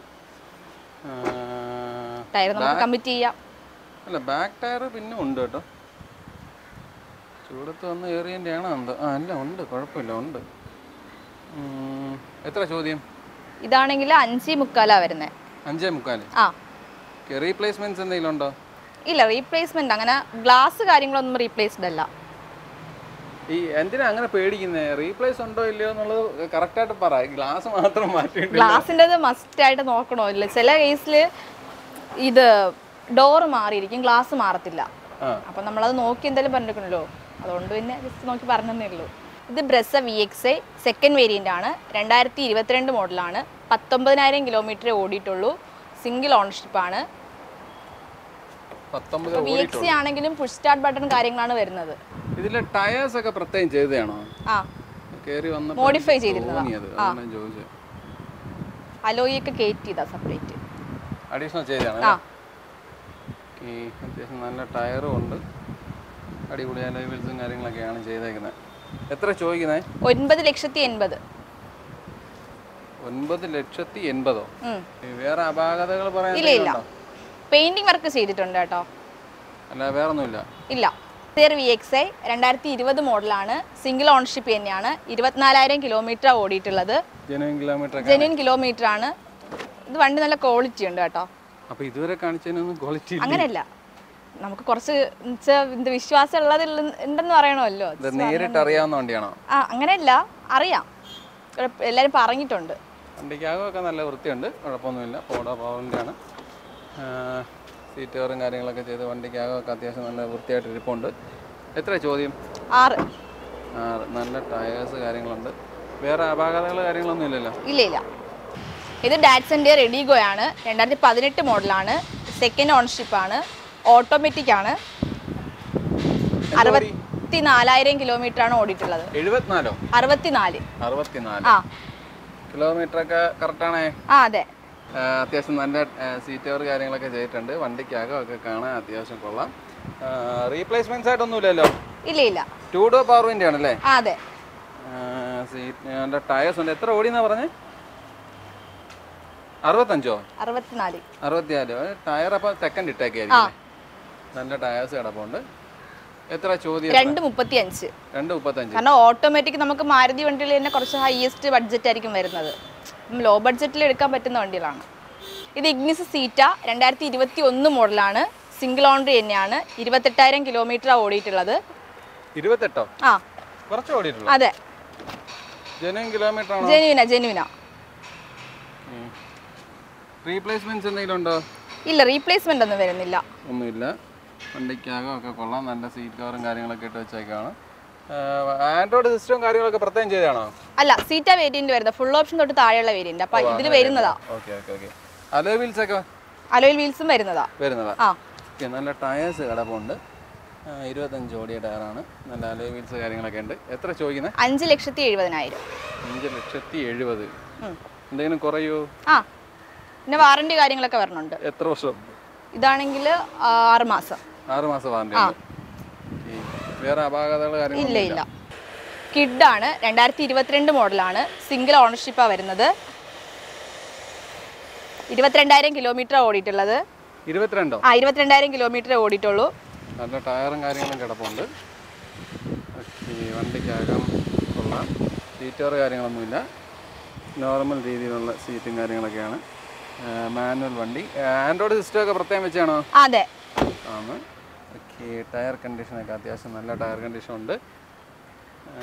ആ, ടയർ നമുക്ക് കമ്മിറ്റ് ചെയ്യാം അല്ല ബാക്ക് ടയർ പിന്നെ ഉണ്ട് കേട്ടോ ചൂടത്ത് വന്ന് കയറിയതിൻ്റെ ആണോ എന്തോ ആ അല്ല ഉണ്ട് കുഴപ്പമില്ല ഉണ്ട് ഉം, എത്ര ചോദ്യം ഇതാണെങ്കിൽ അഞ്ച് മുക്കാലാ വരുന്നത് അഞ്ചേ മുക്കാൽ ആ റീപ്ലേസ്മെൻറ്റ്സ് എന്തെങ്കിലും ഉണ്ടോ ഇല്ല റീപ്ലേസ്മെന്റ് അങ്ങനെ ഗ്ലാസ് കാര്യങ്ങളൊന്നും റീപ്ലേസ്ഡ് അല്ല ഈ എന്തിനാ അങ്ങനെ പേടിക്കുന്നത് റീപ്ലേസ് ഉണ്ടോ ഇല്ലയോ എന്നുള്ളത് കറക്റ്റായിട്ട് പറ ഗ്ലാസ് മാത്രം മാറ്റിയിട്ടില്ല ഗ്ലാസിൻ്റെത് മസ്റ്റ് ആയിട്ട് നോക്കണോ ഇല്ല ചില കേസിൽ ഇത് ഡോറ് മാറിയിരിക്കും ഗ്ലാസ് മാറത്തില്ല ആ അപ്പം നമ്മളത് നോക്കി എന്തായാലും പറഞ്ഞിരിക്കണല്ലോ അതുകൊണ്ട് പിന്നെ ജസ്റ്റ് നോക്കി പറഞ്ഞതേ ഉള്ളൂ ഇത് Brezza V X I second variant ആണ് രണ്ടായിരത്തി ഇരുപത്തിരണ്ട് മോഡലാണ് പത്തൊമ്പതിനായിരം കിലോമീറ്റർ ഓടിയിട്ടുള്ളൂ സിംഗിൾ ഓണർഷിപ്പ് ആണ് പത്തൊമ്പത് വി എക്സ് സി ആണെങ്കിലും പുഷ് സ്റ്റാർട്ട് ബട്ടൺ കാര്യങ്ങളാണ് വരുന്നത് ഇതിലെ ടയേഴ്സ് ഒക്കെ പ്രത്യേകം ചെയ്തതാണോ ആ കയറി വന്ന മോഡിഫൈ ചെയ്തിരുന്നതാ തോന്നിയത് അതാണ് ഞാൻ ചോദിച്ചത് അലോയി ഒക്കെ കയറ്റിയതാ സെപ്പറേറ്റ് അഡീഷണൽ ചെയ്തതാണ് ആ ഓക്കെ അത്യാവശ്യം നല്ല ടയറും ഉണ്ട് അടിപൊളി അലോയ് വീൽസും കാര്യങ്ങളൊക്കെയാണ് ചെയ്തേക്കുന്നത് എത്ര ചോദിക്കുന്നേ ഒൻപത് ലക്ഷത്തി എൺപത് ഒൻപത് ലക്ഷത്തി എൺപതോ ഉം. ഈ വേറെ അപാകതകൾ പറയാൻ ഇല്ല ഇല്ല എന്തെങ്കിലും പെയിന്റിംഗ് വർക്ക് ചെയ്തിട്ടുണ്ട് കേട്ടോ ഉണ്ടോ? അല്ല വേറെ ഒന്നുമില്ല ഇല്ല സിയർ വി എക്സ് ഐ രണ്ടായിരത്തി ഇരുപത് മോഡലാണ് സിംഗിൾ ഓൺഷിപ്പ് തന്നെയാണ് ഇരുപത്തിനാലായിരം കിലോമീറ്റർ ഓടിയിട്ടുള്ളത് ജനുവൻ കിലോമീറ്റർ ഒക്കെ ജെന്യൂൻ കിലോമീറ്റർ ആണ് ഇത് വണ്ടി നല്ല ക്വാളിറ്റി ഉണ്ട് കേട്ടോ അപ്പൊ ഇതുവരെ കാണിച്ചതിനൊന്നും ക്വാളിറ്റി ഇല്ല അങ്ങനെയല്ല നമുക്ക് കുറച്ച് എന്നുവെച്ചാ എന്ത് വിശ്വാസം ഉള്ളത് ഉണ്ടെന്ന് പറയണമല്ലോ ഇത് നേരിട്ട് അറിയാവുന്ന വണ്ടിയാണോ ആ അങ്ങനെയല്ല അറിയാം ഇവിടെ എല്ലാരും പറഞ്ഞിട്ടുണ്ട് വണ്ടിക്കകമൊക്കെ നല്ല വൃത്തിയുണ്ട് കുഴപ്പമൊന്നുമില്ല പോട പവറിൻ്റെ ആണ് സീറ്റ് കവറും കാര്യങ്ങളൊക്കെ ചെയ്ത് വണ്ടിക്കകമൊക്കെ അത്യാവശ്യം നല്ല വൃത്തിയായിട്ട് ഇരിപ്പുണ്ട് എത്ര ചോദ്യം ആറ് ആ, നല്ല ടയേഴ്സ് കാര്യങ്ങളുണ്ട് വേറെ അപാകതകൾ കാര്യങ്ങളൊന്നും ഇല്ലല്ലോ ഇല്ല ഇല്ല ഇത് ഡാറ്റ്സൻ്റെ റെഡിഗോ ആണ് രണ്ടായിരത്തി പതിനെട്ട് മോഡലാണ് സെക്കൻഡ് ഓൺഷിപ്പ് ആണ് ഓട്ടോമാറ്റിക് ആണ് അറുപത്തി നാലായിരം കിലോമീറ്റർ ആണ് ഓടിയിട്ടുള്ളത് എഴുപത്തിനാലോ അറുപത്തിനാല് അറുപത്തിനാല് ആ കിലോമീറ്റർ ഒക്കെ കറക്റ്റാണേ ആ അതെ അത്യാവശ്യം നല്ല സീറ്റ് കവർ കാര്യങ്ങളൊക്കെ ചെയ്തിട്ടുണ്ട് വണ്ടിക്കകമൊക്കെ കാണാൻ അത്യാവശ്യം കൊള്ളാം റീപ്ലേസ്മെന്റ്സ് ആയിട്ടൊന്നുമില്ലല്ലോ ഇല്ല ഇല്ല ടൂ ഡോ പവർ വിൻ്റെ ആണല്ലേ ആ അതെ സീറ്റ് നല്ല ടയേഴ്സ് ഉണ്ട് എത്ര ഓടിയെന്നാ പറഞ്ഞേ അറുപത്തഞ്ചോ അറുപത്തിനാല് അറുപത്തിനാലോ ടയർ അപ്പോൾ സെക്കൻഡ് ഇട്ടേക്കായിരിക്കും നല്ല ടയേഴ്സ് കിടപ്പുണ്ട് എത്ര ചോദ്യം രണ്ട് മുപ്പത്തി അഞ്ച് രണ്ട് മുപ്പത്തഞ്ച് കാരണം ഓട്ടോമാറ്റിക് നമുക്ക് മാരുതി വണ്ടികൾ തന്നെ കുറച്ച് ഹയസ്റ്റ് ബഡ്ജറ്റ് ആയിരിക്കും വരുന്നത് ലോ ബഡ്ജറ്റിൽ എടുക്കാൻ പറ്റുന്ന വണ്ടികളാണ് ഇത് ഇഗ്നിസ് സീറ്റ രണ്ടായിരത്തി ഇരുപത്തി ഒന്ന് മോഡലാണ് സിംഗിൾ ഓൺറി തന്നെയാണ് ഇരുപത്തെട്ടായിരം കിലോമീറ്റർ ഓടിയിട്ടുള്ളത് ഇരുപത്തെട്ടോ ആ കുറച്ച് ഓടിയിട്ടുള്ളൂ അതെ ജനുവൻ കിലോമീറ്റർ ആണോ ജെനുവിന ജെനുവിന റീപ്ലേസ്മെന്റ്സ് എന്തെങ്കിലും ഉണ്ടോ ഇല്ല റീപ്ലേസ്മെന്റ് ഒന്നും വരുന്നില്ല ഒന്നുമില്ല വണ്ടിക്കകം ഒക്കെ കൊള്ളാം നല്ല സീറ്റ് കവറും കാര്യങ്ങളൊക്കെ ഇട്ട് വെച്ചേക്കാണ് ആൻഡ്രോയിഡ് സിസ്റ്റവും കാര്യങ്ങളൊക്കെ പ്രത്യേകം ചെയ്താണോ അല്ല സീറ്റ വേരിയന്റ് വരുന്നത് ഫുൾ ഓപ്ഷൻ തൊട്ട് താഴെയുള്ള വേരിയന്റ് അപ്പൊ ഇതിൽ വരുന്നതാ okay okay okay alloy wheels ഒക്കെ അലോയിൽ വീൽസും വരുന്നതാ വരുന്നതാ ആ ഓക്കെ നല്ല ടയേഴ്സ് കിടപ്പുണ്ട് ആ, ഇരുപത്തഞ്ച് ഓടിയ ടയറാണ് നല്ല അലോ വീൽസ് കാര്യങ്ങളൊക്കെ ഉണ്ട് എത്ര ചോദിക്കുന്നത് അഞ്ച് ലക്ഷത്തി എഴുപതിനായിരം അഞ്ച് ലക്ഷത്തി എഴുപത് ഉം. എന്തെങ്കിലും കുറയോ ആ പിന്നെ വാറണ്ടി കാര്യങ്ങളൊക്കെ വരണുണ്ട് എത്ര വർഷം ഇതാണെങ്കിൽ ആറ് മാസം ആറ് മാസം വാറണ്ടി ഉണ്ട് Okay. വേറെ അപാകതകൾ ഇല്ല കാര്യങ്ങളൊന്നും ഇല്ല കിഡാണ് രണ്ടായിരത്തി ഇരുപത്തിരണ്ട് മോഡലാണ് സിംഗിൾ ഓണർഷിപ്പാണ് വരുന്നത് ഇരുപത്തിരണ്ടായിരം കിലോമീറ്റർ ഓടിയിട്ടുള്ളത് ഇരുപത്തിരണ്ടോ ആ ഇരുപത്തിരണ്ടായിരം കിലോമീറ്റർ ഓടിയിട്ടുള്ളൂ നല്ല ടയറും കാര്യങ്ങളും കിടപ്പുണ്ട് ഓക്കെ വണ്ടിക്കകം കൊള്ളാം സീറ്റർ കാര്യങ്ങളൊന്നുമില്ല നോർമൽ രീതിയിലുള്ള സീറ്റും കാര്യങ്ങളൊക്കെയാണ് മാനുവൽ വണ്ടി ആൻഡ്രോയിഡ് സിസ്റ്റം ഒക്കെ പ്രത്യേകം വെച്ചാണോ ആ, അതെ ആണ് ഓക്കെ ടയർ കണ്ടീഷനൊക്കെ അത്യാവശ്യം നല്ല ടയർ കണ്ടീഷൻ ഉണ്ട് ആ,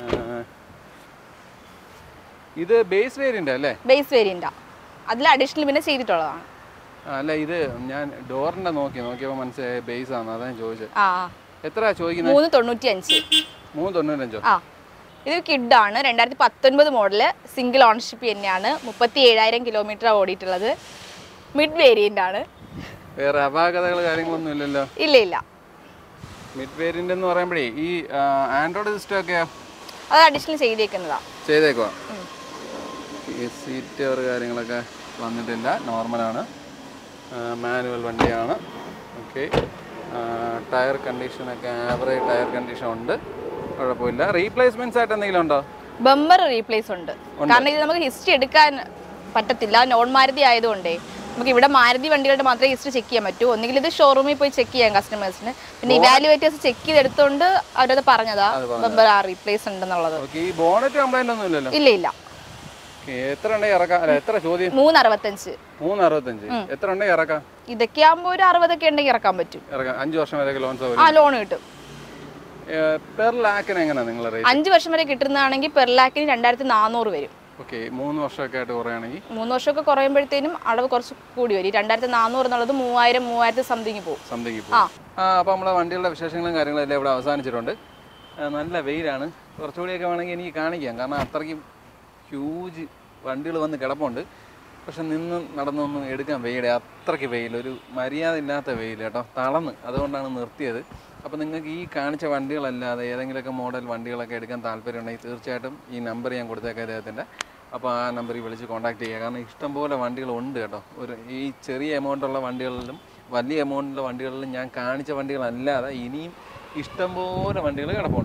ഇത് ബേസ് വേരിയൻ്റ് അല്ലേ ബേസ് വേരിയൻ്റാ അതിൽ അഡീഷണൽ പിന്നെ ചെയ്തിട്ടുള്ളതാണ് ആ, അല്ല ഇത് ഞാൻ ഡോറിൻ്റെ നോക്കി നോക്കിയപ്പോൾ മനസ്സിലായ ബേസ് ആണ് അതാണ് ഞാൻ ചോദിച്ചത് ആ എത്ര ചോദിക്കുന്നത് മൂന്ന് തൊണ്ണൂറ്റി അഞ്ച് മൂന്ന് തൊണ്ണൂറ്റഞ്ചോ ആ ഇത് കിഡാണ് രണ്ടായിരത്തി പത്തൊൻപത് മോഡല് സിംഗിൾ ഓണർഷിപ്പ് തന്നെയാണ് മുപ്പത്തി ഏഴായിരം കിലോമീറ്റർ ഓടിയിട്ടുള്ളത് മിഡ് വേരിയൻ്റ് ആണ് വേറെ അപാകതകൾ കാര്യങ്ങളൊന്നും ഇല്ലല്ലോ ഇല്ല ഇല്ല മിഡ് വേരിയൻ്റ് എന്ന് പറയുമ്പോഴേ ഈ ആൻഡ്രോയിഡ് സിസ്റ്റം ഒക്കെ അത് അഡീഷണൽ ചെയ്തേക്കുന്നതാ ചെയ്തേക്കുവാ ഈ സീറ്റ് കാര്യങ്ങളൊക്കെ വന്നിട്ടില്ല നോർമലാണ് മാനുവൽ വണ്ടിയാണ് ഓക്കെ ടയർ കണ്ടീഷനൊക്കെ ആവറേജ് ടയർ കണ്ടീഷൻ ഉണ്ട് കുഴപ്പമില്ല റീപ്ലേസ്മെൻറ്റ്സ് ആയിട്ട് എന്തെങ്കിലും ഉണ്ടോ ബമ്പർ റീപ്ലേസ് ഉണ്ട് കാരണം ഇത് നമുക്ക് ഹിസ്റ്ററി എടുക്കാൻ പറ്റത്തില്ല നോൺ മാരുതി ആയതുകൊണ്ടേ നമുക്ക് ഇവിടെ മാരുതി വണ്ടികളുടെ മാത്രമേ ഹിസ്റ്ററി ചെക്ക് ചെയ്യാൻ പറ്റൂ ഒന്നുകിൽ ഇത് ഷോറൂമിൽ പോയി ചെക്ക് ചെയ്യാം കസ്റ്റമേഴ്സിന് പിന്നെ ഇവാലുവേറ്റേഴ്സ് ചെക്ക് ചെയ്തെടുത്തോണ്ട് അവരത് പറഞ്ഞതാ ബമ്പർ ആ റീപ്ലേസ് ഉണ്ടെന്നുള്ളത് ഓക്കെ ഈ ബോണറ്റ് കംപ്ലൈൻ്റ് ഒന്നും ഇല്ലല്ലോ ഇല്ല ഇല്ല ഓക്കെ എത്ര ഉണ്ടെങ്കിൽ ഇറക്കാം അല്ല എത്ര ചോദ്യം മൂന്ന് അറുപത്തഞ്ച് മൂന്ന് അറുപത്തഞ്ച് എത്ര ഉണ്ടെങ്കിൽ ഇറക്കാം ഇതൊക്കെ ആകുമ്പോൾ ഒരു അറുപതൊക്കെ ഉണ്ടെങ്കിൽ ഇറക്കാൻ പറ്റും ഇറക്കാം അഞ്ച് വർഷം വരെയൊക്കെ ലോൺ ആ സൗകര്യം ലോൺ കിട്ടും പെർ ലാക്കിന് എങ്ങനെയാണ് നിങ്ങൾ റേറ്റ് അഞ്ച് വർഷം വരെ കിട്ടുന്നതാണെങ്കിൽ പെർ ലാക്കിന് രണ്ടായിരത്തി നാനൂറ് വരും ഓക്കെ മൂന്ന് വർഷമൊക്കെ ആയിട്ട് കുറയുകയാണെങ്കിൽ മൂന്ന് വർഷമൊക്കെ കുറയുമ്പോഴത്തേനും അളവ് കുറച്ച് കൂടി വരും രണ്ടായിരത്തി നാനൂറ് എന്നുള്ളത് മൂവായിരം മൂവായിരത്തി സംതിങ് പോകും സംതിങ് ആ. ആ അപ്പോൾ നമ്മുടെ വണ്ടികളുടെ വിശേഷങ്ങളും കാര്യങ്ങളും എല്ലാം ഇവിടെ അവസാനിച്ചിട്ടുണ്ട് ആ, നല്ല വെയിലാണ് കുറച്ചുകൂടിയൊക്കെ വേണമെങ്കിൽ എനിക്ക് കാണിക്കാം കാരണം അത്രയ്ക്കും ഹ്യൂജ് വണ്ടികൾ വന്ന് കിടപ്പുണ്ട് പക്ഷെ നിന്ന് നടന്നൊന്നും എടുക്കാൻ വെയിൽ അത്രയ്ക്ക് വെയിൽ ഒരു മര്യാദ ഇല്ലാത്ത വെയിൽ കേട്ടോ തളന്ന് അതുകൊണ്ടാണ് നിർത്തിയത് അപ്പോൾ നിങ്ങൾക്ക് ഈ കാണിച്ച വണ്ടികളല്ലാതെ ഏതെങ്കിലുമൊക്കെ മോഡൽ വണ്ടികളൊക്കെ എടുക്കാൻ താല്പര്യമുണ്ടെങ്കിൽ തീർച്ചയായിട്ടും ഈ നമ്പർ ഞാൻ കൊടുത്തേക്കാം അദ്ദേഹത്തിൻ്റെ അപ്പോൾ ആ നമ്പറിൽ വിളിച്ച് കോൺടാക്ട് ചെയ്യുക കാരണം ഇഷ്ടംപോലെ വണ്ടികളുണ്ട് കേട്ടോ ഒരു ഈ ചെറിയ എമൗണ്ടുള്ള വണ്ടികളിലും വലിയ എമൗണ്ടിലുള്ള വണ്ടികളിലും ഞാൻ കാണിച്ച വണ്ടികളല്ലാതെ ഇനിയും ഇഷ്ടംപോലെ വണ്ടികൾ കിടപ്പുണ്ട് പക്ഷെ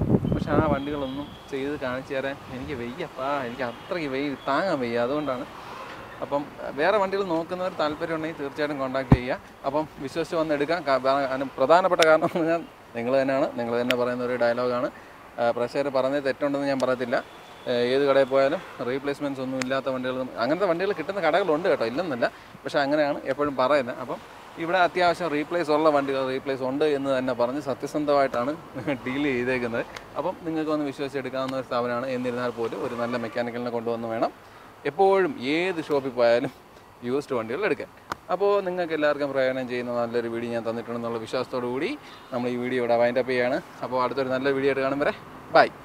പക്ഷെ ആ വണ്ടികളൊന്നും ചെയ്ത് കാണിച്ചു തരാൻ എനിക്ക് വയ്യപ്പാ എനിക്ക് അത്രയ്ക്ക് വെയ്യ താങ്ങാൻ വയ്യ അതുകൊണ്ടാണ് അപ്പം വേറെ വണ്ടികൾ നോക്കുന്നവർ താല്പര്യം ഉണ്ടെങ്കിൽ തീർച്ചയായിട്ടും കോൺടാക്ട് ചെയ്യുക അപ്പം വിശ്വസിച്ച് വന്ന് എടുക്കാം കാ- കാരണം അതിന് പ്രധാനപ്പെട്ട കാരണം എന്ന് പറഞ്ഞാൽ നിങ്ങൾ തന്നെയാണ് നിങ്ങൾ തന്നെ പറയുന്ന ഒരു ഡയലോഗാണ് പ്രഷർ പറഞ്ഞത് തെറ്റുണ്ടെന്ന് ഞാൻ പറയത്തില്ല ഏഹ് ഏത് കടയിൽ പോയാലും റീപ്ലേസ്മെൻറ്റ്സ് ഒന്നും ഇല്ലാത്ത വണ്ടികൾ അങ്ങനത്തെ വണ്ടികൾ കിട്ടുന്ന കടകളുണ്ട് കേട്ടോ ഇല്ലെന്നല്ല പക്ഷേ അങ്ങനെയാണ് എപ്പോഴും പറയുന്നത് അപ്പം ഇവിടെ അത്യാവശ്യം റീപ്ലേസ് ഉള്ള വണ്ടികൾ റീപ്ലേസ് ഉണ്ട് എന്ന് തന്നെ പറഞ്ഞ് സത്യസന്ധമായിട്ടാണ് ഡീൽ ചെയ്തേക്കുന്നത് അപ്പം നിങ്ങൾക്ക് വന്ന് വിശ്വസിച്ചെടുക്കാവുന്ന ഒരു സ്ഥാപനമാണ് എന്നിരുന്നാൽ പോലും ഒരു നല്ല മെക്കാനിക്കലിനെ കൊണ്ടുവന്ന് വേണം എപ്പോഴും ഏത് ഷോപ്പിൽ പോയാലും യൂസ്ഡ് വണ്ടികൾ എടുക്കാൻ അപ്പോൾ നിങ്ങൾക്ക് എല്ലാവർക്കും പ്രയോജനം ചെയ്യുന്ന നല്ലൊരു വീഡിയോ ഞാൻ തന്നിട്ടുണ്ടെന്നുള്ള വിശ്വാസത്തോടു കൂടി നമ്മൾ ഈ വീഡിയോ ഇവിടെ വൈൻഡപ്പ് ചെയ്യാണ് അപ്പോൾ അടുത്തൊരു നല്ല വീഡിയോ ആയിട്ട് കാണും വരെ ബൈ